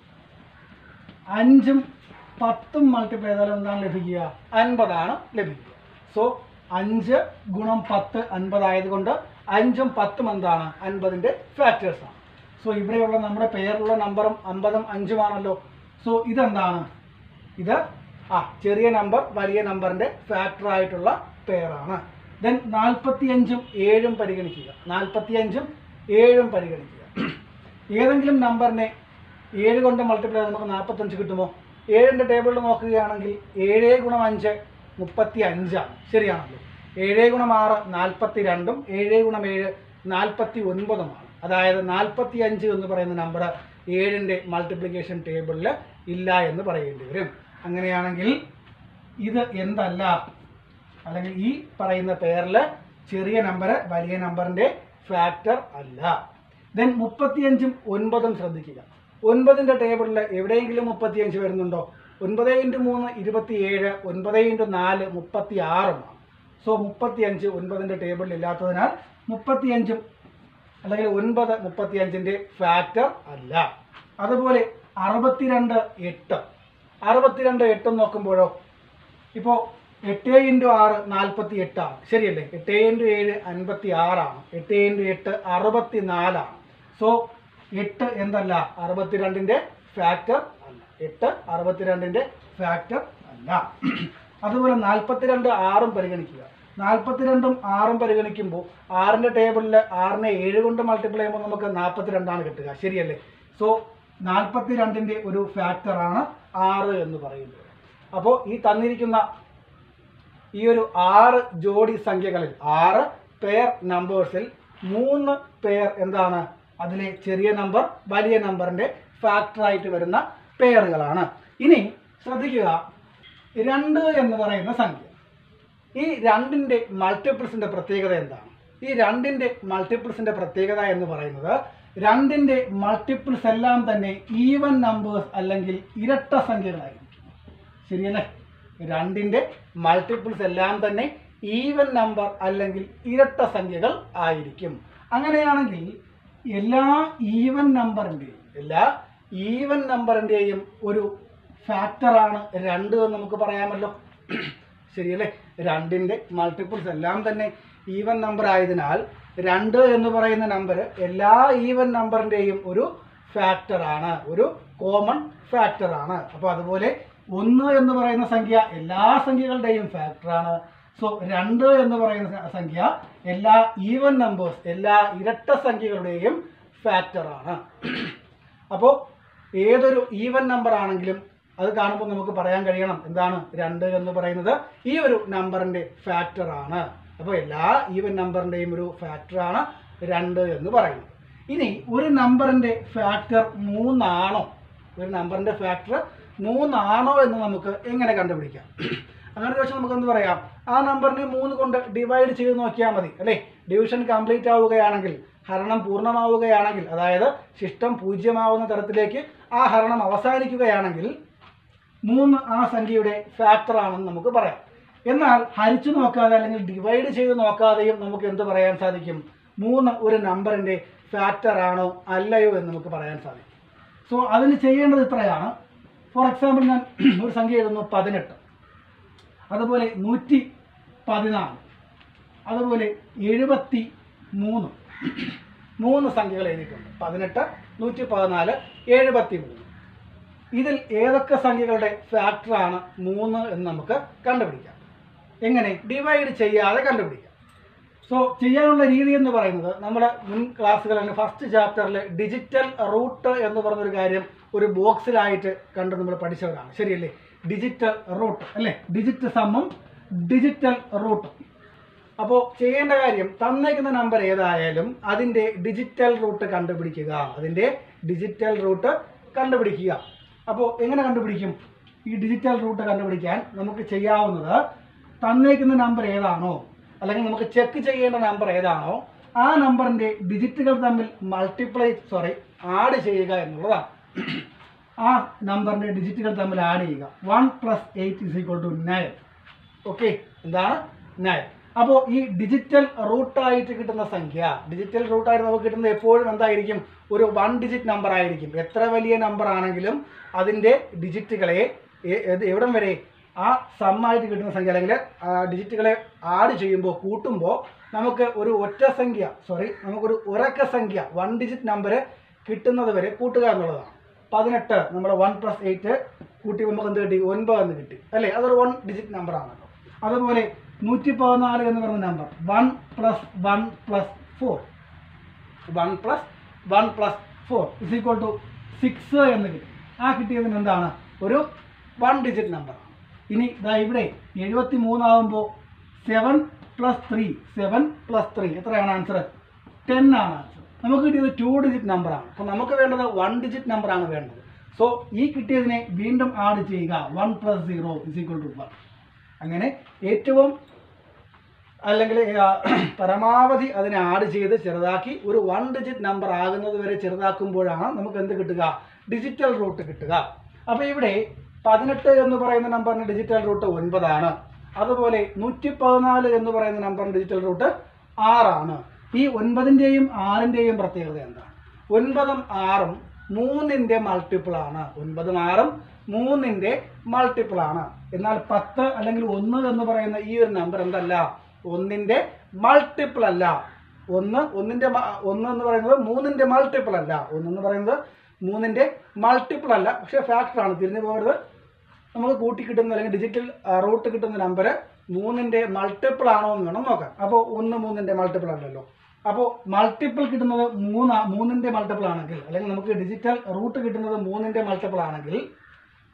അഞ്ചും പത്തും മൾട്ടിപ്ലൈ ചെയ്താൽ എന്താണ് ലഭിക്കുക അൻപതാണ് ലഭിക്കുക സോ അഞ്ച് ഗുണം പത്ത് അൻപതായതുകൊണ്ട് അഞ്ചും പത്തും എന്താണ് അൻപതിൻ്റെ ഫാക്ടേഴ്സ് ആണ് സോ ഇവിടെയുള്ള നമ്മുടെ പേരിലുള്ള നമ്പറും അമ്പതും അഞ്ചുമാണല്ലോ സോ ഇതെന്താണ് ഇത് ആ ചെറിയ നമ്പർ വലിയ നമ്പറിൻ്റെ ഫാക്ടർ ആയിട്ടുള്ള പേരാണ് ദെൻ നാൽപ്പത്തിയഞ്ചും ഏഴും പരിഗണിക്കുക നാൽപ്പത്തിയഞ്ചും ഏഴും പരിഗണിക്കുക ഏതെങ്കിലും നമ്പറിനെ ഏഴ് കൊണ്ട് മൾട്ടിപ്ലൈ ചെയ്താൽ നമുക്ക് നാൽപ്പത്തഞ്ച് കിട്ടുമോ ഏഴിൻ്റെ ടേബിളിൽ നോക്കുകയാണെങ്കിൽ ഏഴ് ഗുണം അഞ്ച് മുപ്പത്തി അഞ്ചാണ് ശരിയാണല്ലോ ഏഴ് ഗുണം ആറ് നാൽപ്പത്തി രണ്ടും ഏഴ് ഗുണം ഏഴ് നാൽപ്പത്തി ഒൻപതുമാണ് അതായത് നാൽപ്പത്തി അഞ്ച് എന്ന് പറയുന്ന നമ്പർ ഏഴിൻ്റെ മൾട്ടിപ്ലിക്കേഷൻ ടേബിളിൽ ഇല്ല എന്ന് പറയേണ്ടി വരും അങ്ങനെയാണെങ്കിൽ ഇത് എന്തല്ല അല്ലെങ്കിൽ ഈ പറയുന്ന പേരിൽ ചെറിയ നമ്പർ വലിയ നമ്പറിൻ്റെ ഫാക്ടർ അല്ല ദെൻ മുപ്പത്തിയഞ്ചും ഒൻപതും ശ്രദ്ധിക്കുക ഒൻപതിൻ്റെ ടേബിളിൽ എവിടെയെങ്കിലും മുപ്പത്തിയഞ്ച് വരുന്നുണ്ടോ ഒൻപത് ഇൻറ്റു മൂന്ന് ഇരുപത്തിയേഴ് ഒൻപത് ഇൻറ്റു നാല് മുപ്പത്തി ആറുമാണ് സോ മുപ്പത്തിയഞ്ച് ഒൻപതിൻ്റെ ടേബിളിൽ ഇല്ലാത്തതിനാൽ മുപ്പത്തിയഞ്ചും അല്ലെങ്കിൽ ഒൻപത് മുപ്പത്തിയഞ്ചിൻ്റെ ഫാക്ടർ അല്ല അതുപോലെ അറുപത്തിരണ്ട് എട്ട് അറുപത്തിരണ്ട് എട്ടും നോക്കുമ്പോഴോ ഇപ്പോൾ എട്ട് ഇൻറ്റു ആറ് നാൽപ്പത്തി എട്ടാണ് ശരിയല്ലേ എട്ട് ഇൻറ്റു ഏഴ് അൻപത്തി ആറാണ് എട്ട് ഇൻറ്റു എട്ട് അറുപത്തി നാലാണ് സോ എട്ട് എന്തല്ല അറുപത്തിരണ്ടിൻ്റെ ഫാക്ടർ അല്ല എട്ട് അറുപത്തിരണ്ടിൻ്റെ ഫാക്ടർ അല്ല അതുപോലെ നാൽപ്പത്തിരണ്ട് ആറും പരിഗണിക്കുക നാൽപ്പത്തിരണ്ടും ആറും പരിഗണിക്കുമ്പോൾ ആറിൻ്റെ ടേബിളിൽ ആറിനെ ഏഴ് കൊണ്ട് മൾട്ടിപ്ലൈ ചെയ്യുമ്പോൾ നമുക്ക് നാൽപ്പത്തിരണ്ടാണ് കിട്ടുക ശരിയല്ലേ സോ നാൽപ്പത്തിരണ്ടിൻ്റെ ഒരു ഫാക്ടറാണ് ആറ് എന്ന് പറയുന്നത് അപ്പോൾ ഈ തന്നിരിക്കുന്ന ഈ ഒരു ആറ് ജോഡി സംഖ്യകളിൽ ആറ് പെയർ നമ്പേഴ്സിൽ മൂന്ന് പെയർ എന്താണ് അതിലെ ചെറിയ നമ്പർ വലിയ നമ്പറിന്റെ ഫാക്ടറായിട്ട് വരുന്ന പെയറുകളാണ് ഇനി ശ്രദ്ധിക്കുക രണ്ട് എന്ന് പറയുന്ന സംഖ്യ ഈ രണ്ടിന്റെ മൾട്ടിപ്പിൾസിന്റെ പ്രത്യേകത എന്താണ് ഈ രണ്ടിന്റെ മൾട്ടിപ്പിൾസിന്റെ പ്രത്യേകത എന്ന് പറയുന്നത് രണ്ടിന്റെ മൾട്ടിപ്പിൾസ് എല്ലാം തന്നെ ഈവൻ നമ്പേഴ്സ് അല്ലെങ്കിൽ ഇരട്ട സംഖ്യകളായിരിക്കും ശരിയല്ലേ രണ്ടിന്റെ മൾട്ടിപ്പിൾസ് എല്ലാം തന്നെ ഈവൻ നമ്പർ അല്ലെങ്കിൽ ഇരട്ട സംഖ്യകൾ ആയിരിക്കും അങ്ങനെയാണെങ്കിൽ എല്ലാ ഈവൻ നമ്പറിൻ്റെയും എല്ലാ ഈവൻ നമ്പറിൻ്റെയും ഒരു ഫാക്ടറാണ് രണ്ട് എന്ന് നമുക്ക് പറയാമല്ലോ ശരിയല്ലേ രണ്ടിൻ്റെ മൾട്ടിപ്പിൾസ് എല്ലാം തന്നെ ഈവൻ നമ്പർ ആയതിനാൽ രണ്ട് എന്ന് പറയുന്ന നമ്പർ എല്ലാ ഈവൻ നമ്പറിൻ്റെയും ഒരു ഫാക്ടറാണ് ഒരു കോമൺ ഫാക്ടറാണ് അപ്പോൾ അതുപോലെ ഒന്ന് എന്ന് പറയുന്ന സംഖ്യ എല്ലാ സംഖ്യകളുടെയും ഫാക്ടറാണ് സോ രണ്ട് എന്ന് പറയുന്ന സ- സംഖ്യ എല്ലാ ഈവൻ നമ്പേഴ്സ് എല്ലാ ഇരട്ട സംഖ്യകളുടെയും ഫാക്ടറാണ് അപ്പോൾ ഏതൊരു ഈവൻ നമ്പർ ആണെങ്കിലും അത് കാണുമ്പോൾ നമുക്ക് പറയാൻ കഴിയണം എന്താണ് രണ്ട് എന്ന് പറയുന്നത് ഈ ഒരു നമ്പറിന്റെ ഫാക്ടർ ആണ് അപ്പോൾ എല്ലാ ഈവൻ നമ്പറിന്റെയും ഒരു ഫാക്ടറാണ് രണ്ട് എന്ന് പറയുന്നത് ഇനി ഒരു നമ്പറിന്റെ ഫാക്ടർ മൂന്നാണോ ഒരു നമ്പറിന്റെ ഫാക്ടർ മൂന്നാണോ എന്ന് നമുക്ക് എങ്ങനെ കണ്ടുപിടിക്കാം അങ്ങനെ ചോദിച്ചാൽ നമുക്ക് എന്ത് പറയാം ആ നമ്പറിനെ മൂന്ന് കൊണ്ട് ഡിവൈഡ് ചെയ്ത് നോക്കിയാൽ മതി അല്ലേ ഡിവിഷൻ കംപ്ലീറ്റ് ആവുകയാണെങ്കിൽ ഹരണം പൂർണ്ണമാവുകയാണെങ്കിൽ അതായത് ശിഷ്ടം പൂജ്യമാവുന്ന തരത്തിലേക്ക് ആ ഹരണം അവസാനിക്കുകയാണെങ്കിൽ മൂന്ന് ആ സംഖ്യയുടെ ഫാക്ടർ ആണെന്ന് നമുക്ക് പറയാം എന്നാൽ ഹരിച്ചു നോക്കാതെ അല്ലെങ്കിൽ ഡിവൈഡ് ചെയ്ത് നോക്കാതെയും നമുക്ക് എന്ത് പറയാൻ സാധിക്കും മൂന്ന് ഒരു നമ്പറിന്റെ ഫാക്ടർ ആണോ അല്ലയോ എന്ന് നമുക്ക് പറയാൻ സാധിക്കും സോ അതിന് ചെയ്യേണ്ടത് ഇത്രയാണ് ഫോർ എക്സാമ്പിൾ ഞാൻ ഒരു സംഖ്യ എഴുതുന്നു പതിനെട്ട് അതുപോലെ നൂറ്റി പതിനാല് അതുപോലെ എഴുപത്തി മൂന്ന് മൂന്ന് സംഖ്യകൾ എഴുതിയിട്ടുണ്ട് പതിനെട്ട് നൂറ്റി പതിനാല് എഴുപത്തി മൂന്ന് ഇതിൽ ഏതൊക്കെ സംഖ്യകളുടെ ഫാക്ടറാണ് മൂന്ന് എന്ന് നമുക്ക് കണ്ടുപിടിക്കാം എങ്ങനെ ഡിവൈഡ് ചെയ്യാതെ കണ്ടുപിടിക്കാം സോ ചെയ്യാനുള്ള രീതി എന്ന് പറയുന്നത് നമ്മുടെ മുൻ ക്ലാസ്സുകളിൽ ഫസ്റ്റ് ചാപ്റ്ററിൽ ഡിജിറ്റൽ റൂട്ട് എന്ന് പറഞ്ഞൊരു കാര്യം ഒരു ബോക്സിലായിട്ട് കണ്ട് നമ്മൾ പഠിച്ചവരാണ് ശരിയല്ലേ ഡിജിറ്റൽ റൂട്ട് അല്ലേ ഡിജിറ്റ് സമം ഡിജിറ്റൽ റൂട്ട് അപ്പോൾ ചെയ്യേണ്ട കാര്യം തന്നേക്കുന്ന നമ്പർ ഏതായാലും അതിൻ്റെ ഡിജിറ്റൽ റൂട്ട് കണ്ടുപിടിക്കുക അതിൻ്റെ ഡിജിറ്റൽ റൂട്ട് കണ്ടുപിടിക്കുക അപ്പോൾ എങ്ങനെ കണ്ടുപിടിക്കും ഈ ഡിജിറ്റൽ റൂട്ട് കണ്ടുപിടിക്കാൻ നമുക്ക് ചെയ്യാവുന്നത് തന്നേക്കുന്ന നമ്പർ ഏതാണോ അല്ലെങ്കിൽ നമുക്ക് ചെക്ക് ചെയ്യേണ്ട നമ്പർ ഏതാണോ ആ നമ്പറിൻ്റെ ഡിജിറ്റുകൾ തമ്മിൽ മൾട്ടിപ്ലൈ സോറി ആഡ് ചെയ്യുക എന്നുള്ളതാണ് ആ നമ്പറിൻ്റെ ഡിജിറ്റുകൾ തമ്മിൽ ആഡ് ചെയ്യുക one plus eight is equal to nine okay എന്താണ് നയൻ അപ്പോൾ ഈ ഡിജിറ്റൽ റൂട്ടായിട്ട് കിട്ടുന്ന സംഖ്യ ഡിജിറ്റൽ റൂട്ടായിട്ട് നമുക്ക് കിട്ടുന്നത് എപ്പോഴും എന്തായിരിക്കും ഒരു വൺ ഡിജിറ്റ് നമ്പർ ആയിരിക്കും എത്ര വലിയ നമ്പർ ആണെങ്കിലും അതിൻ്റെ ഡിജിറ്റുകളെ എ- ഏത് എവിടം വരെ ആ സമ്മായിട്ട് കിട്ടുന്ന സംഖ്യ അല്ലെങ്കിൽ ആ ഡിജിറ്റുകളെ ആഡ് ചെയ്യുമ്പോൾ കൂട്ടുമ്പോൾ നമുക്ക് ഒരു ഒറ്റ സംഖ്യ സോറി നമുക്കൊരു ഒരക്ക സംഖ്യ വൺ ഡിജിറ്റ് നമ്പർ കിട്ടുന്നത് വരെ കൂട്ടുക എന്നുള്ളതാണ് പതിനെട്ട് നമ്മുടെ വൺ പ്ലസ് എയ്റ്റ് കൂട്ടി നമുക്ക് എന്ത് കിട്ടി ഒൻപത് എന്ന് കിട്ടി അല്ലേ അതൊരു വൺ ഡിജിറ്റ് നമ്പർ ആണല്ലോ അതുപോലെ നൂറ്റി പതിനാല് എന്ന് പറയുന്ന number one plus one plus four one plus one plus four is equal to six എന്ന് കിട്ടി ആ കിട്ടിയതിന് എന്താണ് ഒരു വൺ ഡിജിറ്റ് നമ്പറാണ് ഇനി ഇതാ ഇവിടെ എഴുപത്തി മൂന്നാകുമ്പോൾ seven plus three seven plus three എത്രയാണ് ആൻസർ ടെൻ ആണ് ആൻസർ നമുക്ക് കിട്ടിയത് ടു ഡിജിറ്റ് നമ്പറാണ് അപ്പോൾ നമുക്ക് വേണ്ടത് വൺ ഡിജിറ്റ് നമ്പറാണ് വേണ്ടത് സോ ഈ കിട്ടിയതിനെ വീണ്ടും ആഡ് ചെയ്യുക one plus zero is equal to one അങ്ങനെ ഏറ്റവും അല്ലെങ്കിൽ ആ, പരമാവധി അതിനെ ആഡ് ചെയ്ത് ചെറുതാക്കി ഒരു വൺ ഡിജിറ്റ് നമ്പർ ആകുന്നത് വരെ ചെറുതാക്കുമ്പോഴാണ് നമുക്ക് എന്ത് കിട്ടുക ഡിജിറ്റൽ റൂട്ട് കിട്ടുക അപ്പോൾ ഇവിടെ പതിനെട്ട് എന്ന് പറയുന്ന നമ്പറിന് ഡിജിറ്റൽ റൂട്ട് ഒൻപതാണ് അതുപോലെ നൂറ്റി പതിനാല് എന്ന് പറയുന്ന നമ്പറിന് ഡിജിറ്റൽ റൂട്ട് ആറാണ് ഈ ഒൻപതിൻ്റെയും ആറിൻ്റെയും പ്രത്യേകത എന്താണ് ഒൻപതും ആറും മൂന്നിൻ്റെ മൾട്ടിപ്പിൾ ആണ് ഒൻപതും ആറും മൂന്നിൻ്റെ മൾട്ടിപ്പിൾ ആണ് എന്നാൽ പത്ത് അല്ലെങ്കിൽ ഒന്ന് എന്ന് പറയുന്ന ഈ ഒരു നമ്പർ എന്തല്ല ഒന്നിൻ്റെ മൾട്ടിപ്പിൾ അല്ല ഒന്ന് ഒന്നിൻ്റെ മ- ഒന്ന് എന്ന് പറയുന്നത് മൂന്നിൻ്റെ മൾട്ടിപ്പിൾ അല്ല ഒന്ന് എന്ന് പറയുന്നത് മൂന്നിൻ്റെ മൾട്ടിപ്പിൾ അല്ല പക്ഷേ ഫാക്ടറാണ് തിരിഞ്ഞു പോകരുത് നമുക്ക് കൂട്ടി കിട്ടുന്ന അല്ലെങ്കിൽ ഡിജിറ്റൽ റൂട്ട് കിട്ടുന്ന നമ്പർ മൂന്നിൻ്റെ മൾട്ടിപ്പിൾ ആണോ എന്ന് വേണം നോക്കാം അപ്പോൾ ഒന്ന് മൂന്നിൻ്റെ മൾട്ടിപ്പിൾ അല്ലല്ലോ അപ്പോൾ മൾട്ടിപ്പിൾ കിട്ടുന്നത് മൂന്ന് മൂന്നിൻ്റെ മൾട്ടിപ്പിൾ ആണെങ്കിൽ അല്ലെങ്കിൽ നമുക്ക് ഡിജിറ്റൽ റൂട്ട് കിട്ടുന്നത് മൂന്നിൻ്റെ മൾട്ടിപ്പിൾ ആണെങ്കിൽ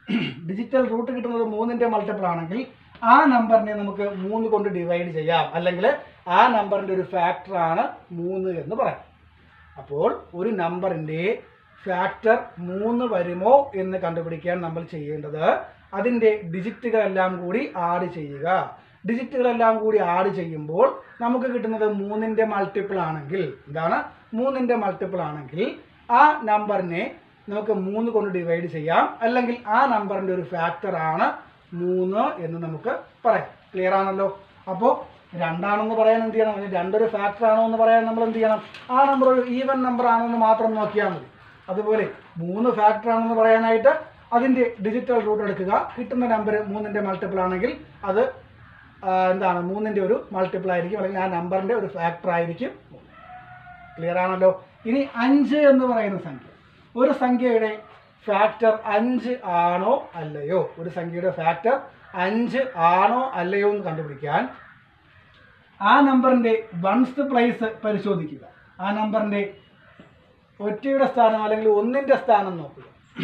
ഡിജിറ്റൽ റൂട്ട് കിട്ടുന്നത് മൂന്നിൻ്റെ മൾട്ടിപ്പിൾ ആണെങ്കിൽ ആ നമ്പറിനെ നമുക്ക് മൂന്ന് കൊണ്ട് ഡിവൈഡ് ചെയ്യാം അല്ലെങ്കിൽ ആ നമ്പറിൻ്റെ ഒരു ഫാക്ടറാണ് മൂന്ന് എന്ന് പറയാം അപ്പോൾ ഒരു നമ്പറിൻ്റെ ഫാക്ടർ മൂന്ന് വരുമോ എന്ന് കണ്ടുപിടിക്കാൻ നമ്മൾ ചെയ്യേണ്ടത് അതിൻ്റെ ഡിജിറ്റുകളെല്ലാം കൂടി ആഡ് ചെയ്യുക ഡിജിറ്റുകളെല്ലാം കൂടി ആഡ് ചെയ്യുമ്പോൾ നമുക്ക് കിട്ടുന്നത് മൂന്നിൻ്റെ മൾട്ടിപ്പിൾ ആണെങ്കിൽ എന്താണ് മൂന്നിൻ്റെ മൾട്ടിപ്പിൾ ആണെങ്കിൽ ആ നമ്പറിനെ നമുക്ക് മൂന്ന് കൊണ്ട് ഡിവൈഡ് ചെയ്യാം അല്ലെങ്കിൽ ആ നമ്പറിൻ്റെ ഒരു ഫാക്ടർ ആണ് മൂന്ന് എന്ന് നമുക്ക് പറയാം ക്ലിയർ ആണല്ലോ അപ്പോൾ രണ്ടാണെന്ന് പറയാൻ എന്ത് ചെയ്യണം അല്ലെങ്കിൽ രണ്ടൊരു ഫാക്ടർ ആണോ എന്ന് പറയാൻ നമ്മൾ എന്ത് ചെയ്യണം ആ നമ്പർ ഒരു ഈവൻ നമ്പർ ആണോ എന്ന് മാത്രം നോക്കിയാൽ മതി അതുപോലെ മൂന്ന് ഫാക്ടർ ആണെന്ന് പറയാനായിട്ട് അതിൻ്റെ ഡിജിറ്റൽ റൂട്ട് എടുക്കുക കിട്ടുന്ന നമ്പർ മൂന്നിൻ്റെ മൾട്ടിപ്പിൾ ആണെങ്കിൽ അത് ആ, എന്താണ് മൂന്നിൻ്റെ ഒരു മൾട്ടിപ്പിൾ ആയിരിക്കും അല്ലെങ്കിൽ ആ നമ്പറിൻ്റെ ഒരു ഫാക്ടർ ആയിരിക്കും ക്ലിയർ ആണല്ലോ ഇനി അഞ്ച് എന്ന് പറയുന്ന സംഖ്യ ഒരു സംഖ്യയുടെ ഫാക്ടർ അഞ്ച് ആണോ അല്ലയോ ഒരു സംഖ്യയുടെ ഫാക്ടർ അഞ്ച് ആണോ അല്ലയോ എന്ന് കണ്ടുപിടിക്കാൻ ആ നമ്പറിൻ്റെ വൺസ് പ്ലേസ് പരിശോധിക്കുക ആ നമ്പറിൻ്റെ ഒറ്റയുടെ സ്ഥാനം അല്ലെങ്കിൽ ഒന്നിൻ്റെ സ്ഥാനം നോക്കുക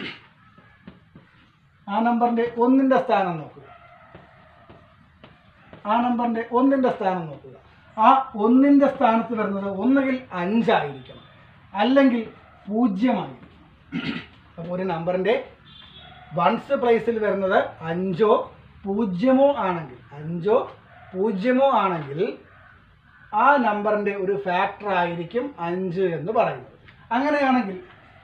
ആ നമ്പറിൻ്റെ ഒന്നിൻ്റെ സ്ഥാനം നോക്കുക ആ നമ്പറിൻ്റെ ഒന്നിൻ്റെ സ്ഥാനം നോക്കുക ആ ഒന്നിൻ്റെ സ്ഥാനത്ത് വരുന്നത് ഒന്നുകിൽ അഞ്ചായിരിക്കണം അല്ലെങ്കിൽ പൂജ്യമായിരിക്കും അപ്പോൾ ഒരു നമ്പറിൻ്റെ വൺസ് പ്ലേസിൽ വരുന്നത് അഞ്ചോ പൂജ്യമോ ആണെങ്കിൽ അഞ്ചോ പൂജ്യമോ ആണെങ്കിൽ ആ നമ്പറിൻ്റെ ഒരു ഫാക്ടർ ആയിരിക്കും അഞ്ച് എന്ന് പറയുന്നത് അങ്ങനെയാണെങ്കിൽ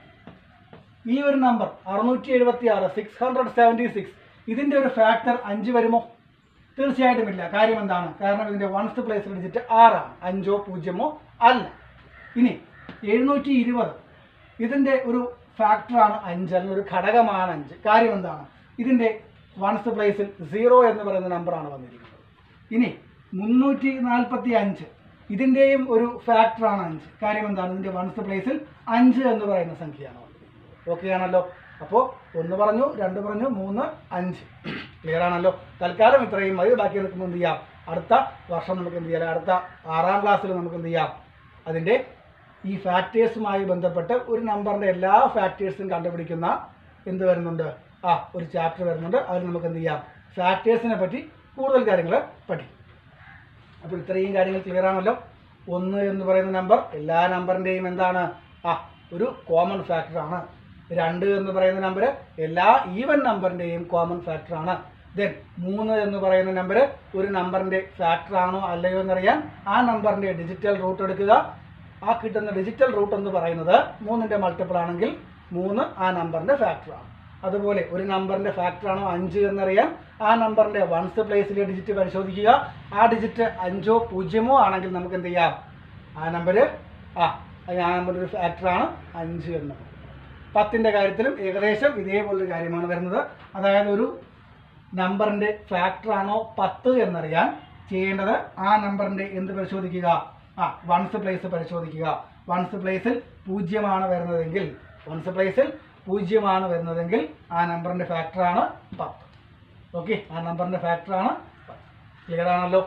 ഈ ഒരു നമ്പർ അറുന്നൂറ്റി എഴുപത്തി ആറ് സിക്സ് ഹൺഡ്രഡ് സെവൻറ്റി സിക്സ് ഇതിൻ്റെ ഒരു ഫാക്ടർ അഞ്ച് വരുമോ തീർച്ചയായിട്ടും ഇല്ല കാര്യം എന്താണ് കാരണം ഇതിൻ്റെ വൺസ് പ്ലേസ് ഡിജിറ്റ് ആറാണ് അഞ്ചോ പൂജ്യമോ അല്ല ഇനി എഴുന്നൂറ്റി ഇരുപത് ഇതിൻ്റെ ഒരു ഫാക്ടറാണ് അഞ്ച് അല്ലെങ്കിൽ ഒരു ഘടകമാണ് അഞ്ച് കാര്യം എന്താണ് ഇതിൻ്റെ വൺസ് പ്ലേസിൽ സീറോ എന്ന് പറയുന്ന നമ്പറാണ് വന്നിരിക്കുന്നത് ഇനി മുന്നൂറ്റി നാൽപ്പത്തി അഞ്ച് ഇതിൻ്റെയും ഒരു ഫാക്ടറാണ് അഞ്ച് കാര്യം എന്താണ് ഇതിൻ്റെ വൺസ് പ്ലേസിൽ അഞ്ച് എന്ന് പറയുന്ന സംഖ്യയാണ് വന്നിരിക്കുന്നത് ഓക്കെ ആണല്ലോ അപ്പോൾ ഒന്ന് പറഞ്ഞു രണ്ട് പറഞ്ഞു മൂന്ന് അഞ്ച് ക്ലിയർ ആണല്ലോ തൽക്കാലം ഇത്രയും മതി ബാക്കി നമുക്ക് എന്ത് ചെയ്യാം അടുത്ത വർഷം നമുക്ക് എന്ത് ചെയ്യാം അടുത്ത ആറാം ക്ലാസ്സിൽ നമുക്ക് എന്ത് ചെയ്യാം അതിൻ്റെ ഈ ഫാക്ടേഴ്സുമായി ബന്ധപ്പെട്ട് ഒരു നമ്പറിൻ്റെ എല്ലാ ഫാക്ടേഴ്സും കണ്ടുപിടിക്കുന്ന എന്ത് വരുന്നുണ്ട് ആ ഒരു ചാപ്റ്റർ വരുന്നുണ്ട് അതിൽ നമുക്ക് എന്ത് ചെയ്യാം ഫാക്ടേഴ്സിനെ പറ്റി കൂടുതൽ കാര്യങ്ങൾ പഠിക്കും അപ്പോൾ ഇത്രയും കാര്യങ്ങൾ ക്ലിയർ ആണല്ലോ ഒന്ന് എന്ന് പറയുന്ന നമ്പർ എല്ലാ നമ്പറിൻ്റെയും എന്താണ് ആ ഒരു കോമൺ ഫാക്ടറാണ് രണ്ട് എന്ന് പറയുന്ന നമ്പർ എല്ലാ ഈവൻ നമ്പറിൻ്റെയും കോമൺ ഫാക്ടറാണ് ദെൻ മൂന്ന് എന്ന് പറയുന്ന നമ്പർ ഒരു നമ്പറിൻ്റെ ഫാക്ടറാണോ അല്ലയോ എന്നറിയാൻ ആ നമ്പറിൻ്റെ ഡിജിറ്റൽ റൂട്ട് എടുക്കുക ആ കിട്ടുന്ന ഡിജിറ്റൽ റൂട്ട് എന്ന് പറയുന്നത് മൂന്നിൻ്റെ മൾട്ടിപ്പിൾ ആണെങ്കിൽ മൂന്ന് ആ നമ്പറിൻ്റെ ഫാക്ടറാണ് അതുപോലെ ഒരു നമ്പറിൻ്റെ ഫാക്ടറാണോ അഞ്ച് എന്നറിയാൻ ആ നമ്പറിൻ്റെ വൺസ് പ്ലേസിലെ ഡിജിറ്റ് പരിശോധിക്കുക ആ ഡിജിറ്റ് അഞ്ചോ പൂജ്യമോ ആണെങ്കിൽ നമുക്ക് എന്ത് ചെയ്യാം ആ നമ്പർ ആ ആ നമ്പറിൻ്റെ ഒരു ഫാക്ടറാണ് അഞ്ച് എന്ന് പത്തിൻ്റെ കാര്യത്തിലും ഏകദേശം ഇതേപോലൊരു കാര്യമാണ് വരുന്നത് അതായത് ഒരു നമ്പറിൻ്റെ ഫാക്ടറാണോ പത്ത് എന്നറിയാൻ ചെയ്യേണ്ടത് ആ നമ്പറിൻ്റെ എന്ത് പരിശോധിക്കുക ആ വൺസ് പ്ലേസ് പരിശോധിക്കുക വൺസ് പ്ലേസിൽ പൂജ്യമാണ് വരുന്നതെങ്കിൽ വൺസ് പ്ലേസിൽ പൂജ്യമാണ് വരുന്നതെങ്കിൽ ആ നമ്പറിൻ്റെ ഫാക്ടറാണ് പത്ത് ഓക്കെ ആ നമ്പറിൻ്റെ ഫാക്ടറാണ് പത്ത് ക്ലിയർ ആണല്ലോ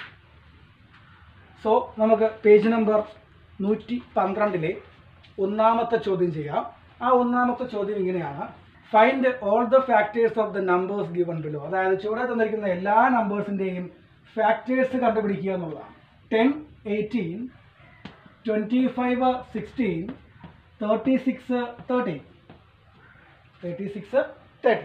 സോ നമുക്ക് പേജ് നമ്പർ നൂറ്റി പന്ത്രണ്ടിലെ ഒന്നാമത്തെ ചോദ്യം ചെയ്യാം ആ ഒന്നാമത്തെ ചോദ്യം ഇങ്ങനെയാണ് find all the factors of the numbers given below അതായത് ചുവടെ തന്നിരിക്കുന്ന എല്ലാ നമ്പേഴ്സിൻ്റെയും ഫാക്ടേഴ്സ് കണ്ടുപിടിക്കുക എന്നുള്ളതാണ് ten eighteen twenty five sixteen thirty six thirteen thirty six thirty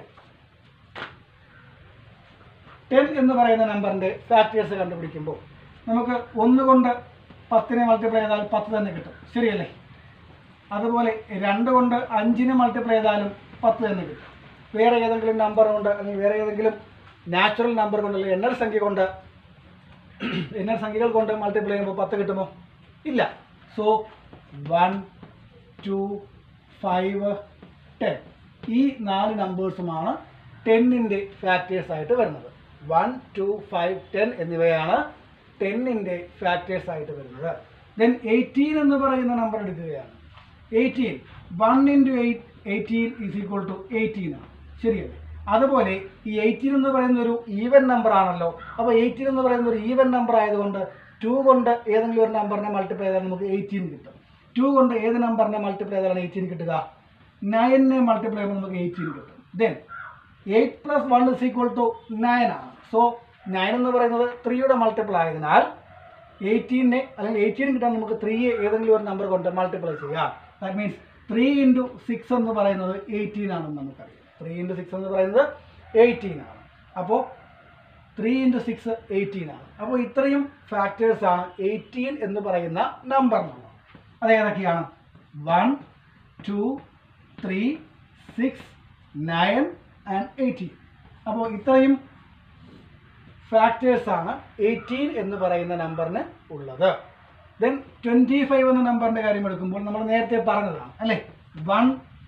ten എന്ന് പറയുന്ന നമ്പറിൻ്റെ ഫാക്ടേഴ്സ് കണ്ടുപിടിക്കുമ്പോൾ നമുക്ക് ഒന്ന് കൊണ്ട് പത്തിനെ മൾട്ടിപ്ലൈ ചെയ്താൽ പത്ത് തന്നെ കിട്ടും ശരിയല്ലേ അതുപോലെ രണ്ട് കൊണ്ട് അഞ്ചിനെ മൾട്ടിപ്ലൈ ചെയ്താലും പത്ത് തന്നെ കിട്ടും വേറെ ഏതെങ്കിലും നമ്പർ കൊണ്ട് അല്ലെങ്കിൽ വേറെ ഏതെങ്കിലും നാച്ചുറൽ നമ്പർ കൊണ്ട് അല്ലെങ്കിൽ എണ്ണൽ സംഖ്യ കൊണ്ട് എണ്ണൽ സംഖ്യകൾ കൊണ്ട് മൾട്ടിപ്ലൈ ചെയ്യുമ്പോൾ പത്ത് കിട്ടുമോ ഇല്ല so one two five ten ഈ നാല് നമ്പേഴ്സുമാണ് ടെന്നിൻ്റെ ഫാക്ടേഴ്സ് ആയിട്ട് വരുന്നത് വൺ ടു ഫൈവ് ടെൻ എന്നിവയാണ് ടെന്നിൻ്റെ ഫാക്ടേഴ്സ് ആയിട്ട് വരുന്നത് ദെൻ എയ്റ്റീൻ എന്ന് പറയുന്ന നമ്പർ എടുക്കുകയാണ് eighteen one into eight eighteen is equal to eighteen ആണ് ശരിയല്ലേ അതുപോലെ ഈ എയ്റ്റീൻ എന്ന് പറയുന്ന ഒരു ഈവൻ നമ്പർ ആണല്ലോ അപ്പോൾ എയ്റ്റീൻ എന്ന് പറയുന്ന ഒരു ഈവൻ നമ്പർ ആയതുകൊണ്ട് ടു കൊണ്ട് ഏതെങ്കിലും ഒരു നമ്പറിനെ മൾട്ടിപ്ലൈ ചെയ്താൽ നമുക്ക് എയ്റ്റീൻ കിട്ടും ടു കൊണ്ട് ഏത് നമ്പറിനെ മൾട്ടിപ്ലൈ ചെയ്താലാണ് എയ്റ്റീൻ കിട്ടുക നയനെ മൾട്ടിപ്ലൈ ചെയ്യുമ്പോൾ നമുക്ക് എയ്റ്റീൻ കിട്ടും then eight plus one is equal to nine ആണ് സോ നയൻ എന്ന് പറയുന്നത് ത്രീയുടെ മൾട്ടിപ്പിൾ ആയതിനാൽ എയ്റ്റീനെ അല്ലെങ്കിൽ എയ്റ്റീൻ കിട്ടാൻ നമുക്ക് ത്രീ ഏതെങ്കിലും ഒരു നമ്പർ കൊണ്ട് മൾട്ടിപ്ലൈ ചെയ്യാം that means three into six എന്ന് പറയുന്നത് എയ്റ്റീൻ ആണെന്ന് നമുക്കറിയാം ത്രീ ഇൻറ്റു സിക്സ് എന്ന് പറയുന്നത് എയ്റ്റീൻ ആണ് അപ്പോൾ ത്രീ ഇൻറ്റു സിക്സ് എയ്റ്റീൻ ആണ് അപ്പോൾ ഇത്രയും ഫാക്ടേഴ്സ് ആണ് എയ്റ്റീൻ എന്ന് പറയുന്ന നമ്പറിനുള്ളത് അത് ഏതൊക്കെയാണ് one two three six nine and eighteen അപ്പോൾ ഇത്രയും ഫാക്ടേഴ്സ് ആണ് എയ്റ്റീൻ എന്ന് പറയുന്ന നമ്പറിന് ഉള്ളത് ദെൻ ട്വൻറ്റി ഫൈവ് എന്ന നമ്പറിൻ്റെ കാര്യം എടുക്കുമ്പോൾ നമ്മൾ നേരത്തെ പറഞ്ഞതാണ് അല്ലേ one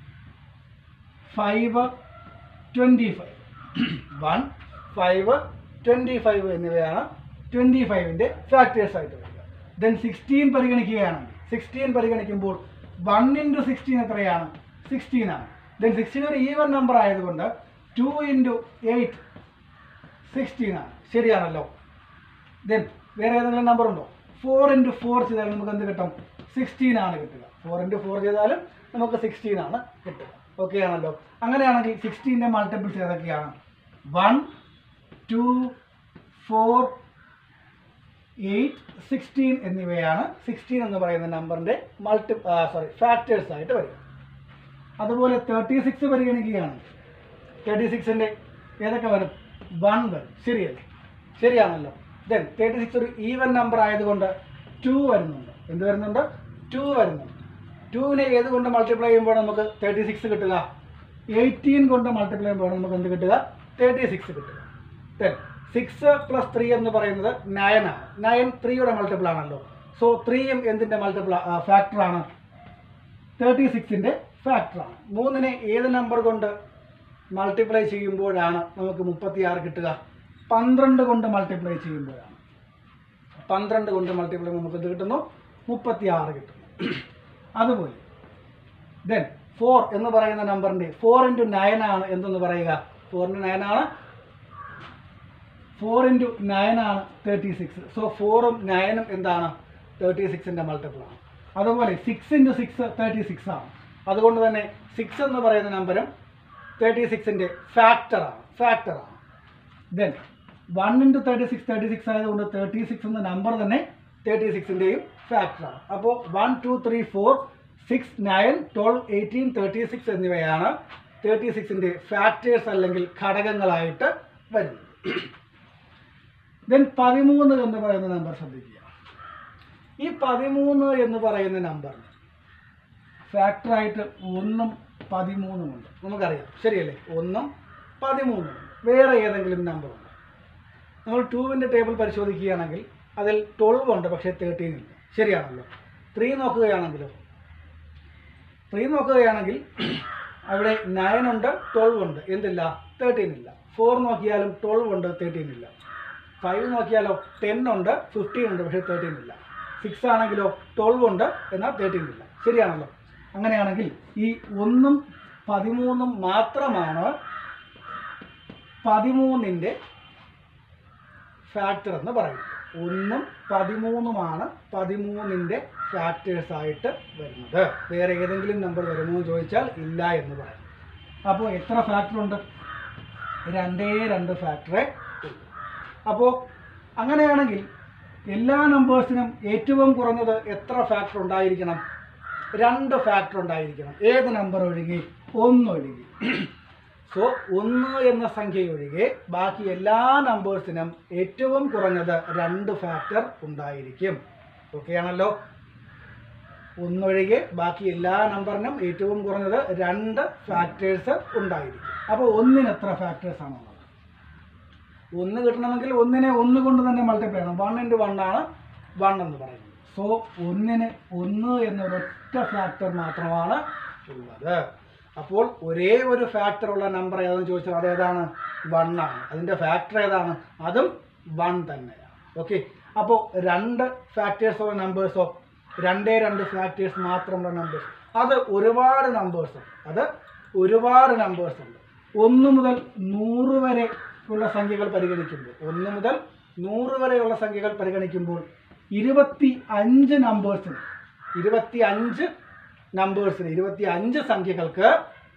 five twenty five one five twenty five എന്നിവയാണ് ട്വൻറ്റി ഫൈവിൻ്റെ ഫാക്ടേഴ്സ് ആയിട്ട് വരിക ദെൻ സിക്സ്റ്റീൻ പരിഗണിക്കുകയാണെങ്കിൽ സിക്സ്റ്റീൻ പരിഗണിക്കുമ്പോൾ വൺ ഇൻറ്റു സിക്സ്റ്റീൻ എത്രയാണ് സിക്സ്റ്റീൻ ആണ് ദെൻ സിക്സ്റ്റീൻ ഒരു ഈവൻ നമ്പർ ആയതുകൊണ്ട് ടു ഇൻറ്റു എയ്റ്റ് സിക്സ്റ്റീൻ ആണ് ശരിയാണല്ലോ ദെൻ വേറെ ഏതെങ്കിലും നമ്പർ ഉണ്ടോ ഫോർ ഇൻറ്റു ഫോർ ചെയ്താൽ നമുക്ക് എന്ത് കിട്ടും സിക്സ്റ്റീൻ ആണ് കിട്ടുക ഫോർ ഇൻറ്റു ഫോർ ചെയ്താലും നമുക്ക് സിക്സ്റ്റീൻ ആണ് കിട്ടുക ഓക്കെ ആണല്ലോ അങ്ങനെയാണെങ്കിൽ സിക്സ്റ്റീൻ്റെ മൾട്ടിപ്പിൾസ് ഏതൊക്കെയാണ് one two four eight sixteen എന്നിവയാണ് സിക്സ്റ്റീൻ എന്ന് പറയുന്ന നമ്പറിൻ്റെ മൾട്ടി സോറി ഫാക്ടേഴ്സ് ആയിട്ട് വരിക അതുപോലെ തേർട്ടി സിക്സ് പരിഗണിക്കുകയാണെങ്കിൽ തേർട്ടി സിക്സിൻ്റെ ഏതൊക്കെ വരും വൺ വരും ശരിയല്ലേ ശരിയാണല്ലോ ദെൻ തേർട്ടി സിക്സ് ഒരു ഈവൻ നമ്പർ ആയതുകൊണ്ട് ടു വരുന്നുണ്ട് എന്ത് വരുന്നുണ്ട് ടു വരുന്നുണ്ട് ടുവിനെ ഏത് കൊണ്ട് മൾട്ടിപ്ലൈ ചെയ്യുമ്പോൾ നമുക്ക് തേർട്ടി സിക്സ് കിട്ടുക എയ്റ്റീൻ കൊണ്ട് മൾട്ടിപ്ലൈ ചെയ്യുമ്പോൾ നമുക്ക് എന്ത് കിട്ടുക തേർട്ടി സിക്സ് കിട്ടുക ദെൻ സിക്സ് പ്ലസ് ത്രീ എന്ന് പറയുന്നത് നയൻ ആണ് നയൻ ത്രീയുടെ മൾട്ടിപ്പിൾ ആണല്ലോ സോ ത്രീയും എന്തിൻ്റെ മൾട്ടിപ്പിൾ ഫാക്ടറാണ് തേർട്ടി സിക്സിൻ്റെ ഫാക്ടറാണ് മൂന്നിനെ ഏത് നമ്പർ കൊണ്ട് മൾട്ടിപ്ലൈ ചെയ്യുമ്പോഴാണ് നമുക്ക് മുപ്പത്തിയാറ് കിട്ടുക പന്ത്രണ്ട് കൊണ്ട് മൾട്ടിപ്ലൈ ചെയ്യുമ്പോഴാണ് പന്ത്രണ്ട് കൊണ്ട് മൾട്ടിപ്ലൈ നമുക്ക് എന്ത് കിട്ടുന്നു മുപ്പത്തിയാറ് കിട്ടുന്നു അതുപോലെ ദെൻ ഫോർ എന്ന് പറയുന്ന നമ്പറിൻ്റെ ഫോർ ഇൻറ്റു നയൻ ആണ് എന്തെന്ന് പറയുക ഫോർ ഇൻറ്റു നയൻ ആണ് ഫോർ ഇൻറ്റു നയൻ ആണ് തേർട്ടി സിക്സ് സോ ഫോറും നയനും എന്താണ് തേർട്ടി സിക്സിൻ്റെ മൾട്ടിപ്പിൾ ആണ് അതുപോലെ six into six thirty six ആണ് അതുകൊണ്ട് തന്നെ സിക്സ് എന്ന് പറയുന്ന നമ്പറും തേർട്ടി സിക്സിൻ്റെ ഫാക്ടറാണ് ഫാക്ടറാണ് then one into thirty six thirty six ആയതുകൊണ്ട് തേർട്ടി സിക്സ് എന്ന നമ്പർ തന്നെ തേർട്ടി സിക്സിൻ്റെയും ഫാക്ടറാണ് അപ്പോൾ one two three four six nine twelve eighteen thirty six എന്നിവയാണ് തേർട്ടി സിക്സിൻ്റെ ഫാക്ടേഴ്സ് അല്ലെങ്കിൽ ഘടകങ്ങളായിട്ട് വരുന്നത് ദെൻ പതിമൂന്ന് എന്ന് പറയുന്ന നമ്പർ ശ്രദ്ധിക്കുക ഈ പതിമൂന്ന് എന്ന് പറയുന്ന നമ്പറിന് ഫാക്ടറായിട്ട് ഒന്നും പതിമൂന്നും ഉണ്ട് നമുക്കറിയാം ശരിയല്ലേ ഒന്നും പതിമൂന്നും ഉണ്ട് വേറെ ഏതെങ്കിലും നമ്പർ ഉണ്ട് നമ്മൾ ടൂവിൻ്റെ ടേബിൾ പരിശോധിക്കുകയാണെങ്കിൽ അതിൽ ട്വൽവ് ഉണ്ട് പക്ഷേ തേർട്ടീൻ ഇല്ല ശരിയാണല്ലോ ത്രീ നോക്കുകയാണെങ്കിലോ ത്രീ നോക്കുകയാണെങ്കിൽ അവിടെ നയൻ ഉണ്ട് ട്വൽവ് ഉണ്ട് എന്തില്ല തേർട്ടീൻ ഇല്ല ഫോർ നോക്കിയാലും ട്വൽവ് ഉണ്ട് തേർട്ടീൻ ഇല്ല ഫൈവ് നോക്കിയാലോ ടെൻ ഉണ്ട് ഫിഫ്റ്റീൻ ഉണ്ട് പക്ഷേ തേർട്ടീൻ ഇല്ല സിക്സ് ആണെങ്കിലോ ട്വൽവ് ഉണ്ട് എന്നാൽ തേർട്ടീൻ ഇല്ല ശരിയാണല്ലോ അങ്ങനെയാണെങ്കിൽ ഈ ഒന്നും പതിമൂന്നും മാത്രമാണ് പതിമൂന്നിൻ്റെ ഫാക്ടർ എന്ന് പറയും ഒന്നും പതിമൂന്നുമാണ് പതിമൂന്നിൻ്റെ ഫാക്ടേഴ്സ് ആയിട്ട് വരുന്നത് വേറെ ഏതെങ്കിലും നമ്പർ വരുമോ എന്ന് ചോദിച്ചാൽ ഇല്ല എന്ന് പറയും അപ്പോൾ എത്ര ഫാക്ടർ ഉണ്ട് രണ്ടേ രണ്ട് ഫാക്ടറേ ഉള്ളൂ അപ്പോൾ അങ്ങനെയാണെങ്കിൽ എല്ലാ നമ്പേഴ്സിനും ഏറ്റവും കുറഞ്ഞത് എത്ര ഫാക്ടർ ഉണ്ടായിരിക്കണം രണ്ട് ഫാക്ടർ ഉണ്ടായിരിക്കണം ഏത് നമ്പർ ഒഴികെ ഒന്നൊഴികെ സോ ഒന്ന് എന്ന സംഖ്യ ഒഴികെ ബാക്കി എല്ലാ നമ്പേഴ്സിനും ഏറ്റവും കുറഞ്ഞത് രണ്ട് ഫാക്ടർ ഉണ്ടായിരിക്കും ഓക്കെ ആണല്ലോ ഒന്നൊഴികെ ബാക്കി എല്ലാ നമ്പറിനും ഏറ്റവും കുറഞ്ഞത് രണ്ട് ഫാക്ടേഴ്സ് ഉണ്ടായിരിക്കും അപ്പോൾ ഒന്നിന് എത്ര ഫാക്ടേഴ്സ് ആണുള്ളത് ഒന്ന് കിട്ടണമെങ്കിൽ ഒന്നിനെ ഒന്ന് കൊണ്ട് തന്നെ മൾട്ടിപ്ലൈ ചെയ്യണം വൺ ഇൻറ്റു വൺ ആണ് വൺ എന്ന് പറയുന്നത് സോ ഒന്നിന് ഒന്ന് എന്നൊരൊറ്റ ഫാക്ടർ മാത്രമാണ് ഉള്ളത് അപ്പോൾ ഒരേ ഒരു ഫാക്ടർ ഉള്ള നമ്പർ ഏതാണെന്ന് ചോദിച്ചാൽ അതേതാണ് വൺ ആണ് അതിൻ്റെ ഫാക്ടർ ഏതാണ് അതും വൺ തന്നെയാണ് ഓക്കെ അപ്പോൾ രണ്ട് ഫാക്ടേഴ്സ് ഉള്ള നമ്പേഴ്സോ രണ്ടേ രണ്ട് ഫാക്ടേഴ്സ് മാത്രമുള്ള നമ്പേഴ്സ് അത് ഒരുപാട് നമ്പേഴ്സ് ഉണ്ട് അത് ഒരുപാട് നമ്പേഴ്സ് ഉണ്ട് ഒന്ന് മുതൽ നൂറ് വരെ ഉള്ള സംഖ്യകൾ പരിഗണിക്കുമ്പോൾ ഒന്ന് മുതൽ നൂറ് വരെയുള്ള സംഖ്യകൾ പരിഗണിക്കുമ്പോൾ ഇരുപത്തി അഞ്ച് നമ്പേഴ്സിന് ഇരുപത്തി അഞ്ച് നമ്പേഴ്സിന് ഇരുപത്തി അഞ്ച് സംഖ്യകൾക്ക്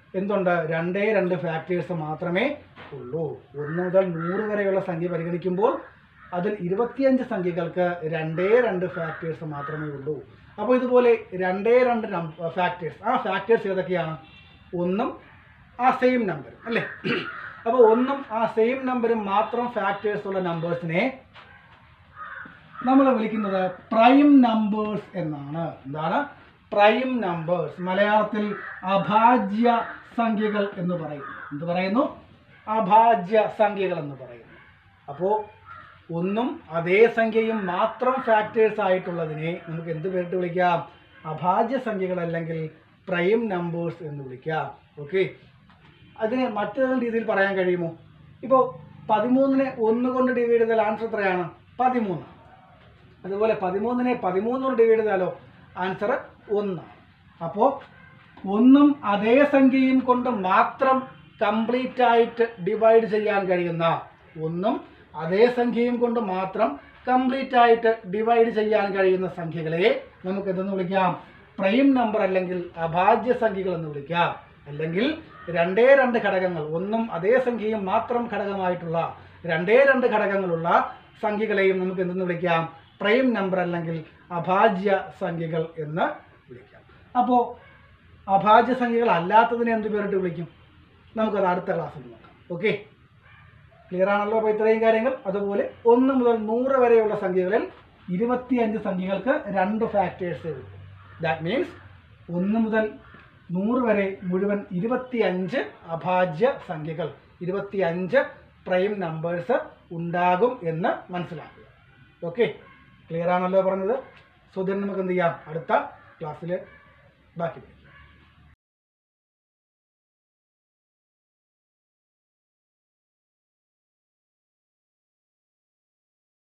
എന്തുണ്ട് രണ്ടേ രണ്ട് ഫാക്ടേഴ്സ് മാത്രമേ ഉള്ളൂ ഒന്ന് മുതൽ നൂറ് വരെയുള്ള സംഖ്യ പരിഗണിക്കുമ്പോൾ അതിൽ ഇരുപത്തിയഞ്ച് സംഖ്യകൾക്ക് രണ്ടേ രണ്ട് ഫാക്ടേഴ്സ് മാത്രമേ ഉള്ളൂ അപ്പോൾ ഇതുപോലെ രണ്ടേ രണ്ട് ഫാക്ടേഴ്സ് ആ ഫാക്ടേഴ്സ് ഏതൊക്കെയാണ് ഒന്നും ആ സെയിം നമ്പറും അല്ലേ അപ്പോൾ ഒന്നും ആ സെയിം നമ്പറും മാത്രം ഫാക്ടേഴ്സ് ഉള്ള നമ്പേഴ്സിനെ നമ്മൾ വിളിക്കുന്നത് പ്രൈം നമ്പേഴ്സ് എന്നാണ് എന്താണ് പ്രൈം നമ്പേഴ്സ് മലയാളത്തിൽ അഭാജ്യ സംഖ്യകൾ എന്ന് പറയുന്നു എന്ത് പറയുന്നു അഭാജ്യ സംഖ്യകൾ എന്ന് പറയുന്നു അപ്പോൾ ഒന്നും അതേ സംഖ്യയും മാത്രം ഫാക്ടേഴ്സ് ആയിട്ടുള്ളതിനെ നമുക്ക് എന്ത് പേരിട്ട് വിളിക്കാം അഭാജ്യ സംഖ്യകൾ അല്ലെങ്കിൽ പ്രൈം നമ്പേഴ്സ് എന്ന് വിളിക്കാം ഓക്കെ അതിനെ മറ്റേതെങ്കിലും രീതിയിൽ പറയാൻ കഴിയുമോ ഇപ്പോൾ പതിമൂന്നിനെ ഒന്ന് കൊണ്ട് ഡിവൈഡ് ചെയ്താൽ ആൻസർ എത്രയാണ് പതിമൂന്ന് അതുപോലെ പതിമൂന്നിനെ പതിമൂന്ന് കൊണ്ട് ഡിവൈഡ് ചെയ്താലോ ആൻസർ ഒന്നാണ് അപ്പോൾ ഒന്നും അതേ സംഖ്യയും കൊണ്ട് മാത്രം കംപ്ലീറ്റ് ആയിട്ട് ഡിവൈഡ് ചെയ്യാൻ കഴിയുന്ന ഒന്നും അതേ സംഖ്യയും കൊണ്ട് മാത്രം കംപ്ലീറ്റ് ആയിട്ട് ഡിവൈഡ് ചെയ്യാൻ കഴിയുന്ന സംഖ്യകളെ നമുക്ക് എന്തെന്ന് വിളിക്കാം പ്രൈം നമ്പർ അല്ലെങ്കിൽ അഭാജ്യ സംഖ്യകൾ എന്ന് വിളിക്കാം അല്ലെങ്കിൽ രണ്ടേ രണ്ട് ഘടകങ്ങൾ ഒന്നും അതേ സംഖ്യയും മാത്രം ഘടകമായിട്ടുള്ള രണ്ടേ രണ്ട് ഘടകങ്ങളുള്ള സംഖ്യകളെയും നമുക്ക് എന്തെന്ന് വിളിക്കാം പ്രൈം നമ്പർ അല്ലെങ്കിൽ അഭാജ്യ സംഖ്യകൾ എന്ന് വിളിക്കാം അപ്പോൾ അഭാജ്യ സംഖ്യകൾ അല്ലാത്തതിനെ എന്ത് പേരിട്ട് വിളിക്കും നമുക്കത് അടുത്ത ക്ലാസ്സിൽ നോക്കാം ഓക്കെ ക്ലിയർ ആണല്ലോ അപ്പോൾ ഇത്രയും കാര്യങ്ങൾ അതുപോലെ ഒന്ന് മുതൽ നൂറ് വരെയുള്ള സംഖ്യകളിൽ ഇരുപത്തിയഞ്ച് സംഖ്യകൾക്ക് രണ്ട് ഫാക്ടേഴ്സ് ദാറ്റ് മീൻസ് ഒന്ന് മുതൽ നൂറ് വരെ മുഴുവൻ ഇരുപത്തിയഞ്ച് അഭാജ്യ സംഖ്യകൾ ഇരുപത്തിയഞ്ച് പ്രൈം നമ്പേഴ്സ് ഉണ്ടാകും എന്ന് മനസ്സിലാക്കുക ഓക്കെ ക്ലിയർ ആണല്ലോ പറഞ്ഞത് സോ ദെൻ നമുക്ക് എന്ത് ചെയ്യാം അടുത്ത ക്ലാസ്സിൽ ബാക്കി പഠിക്കാം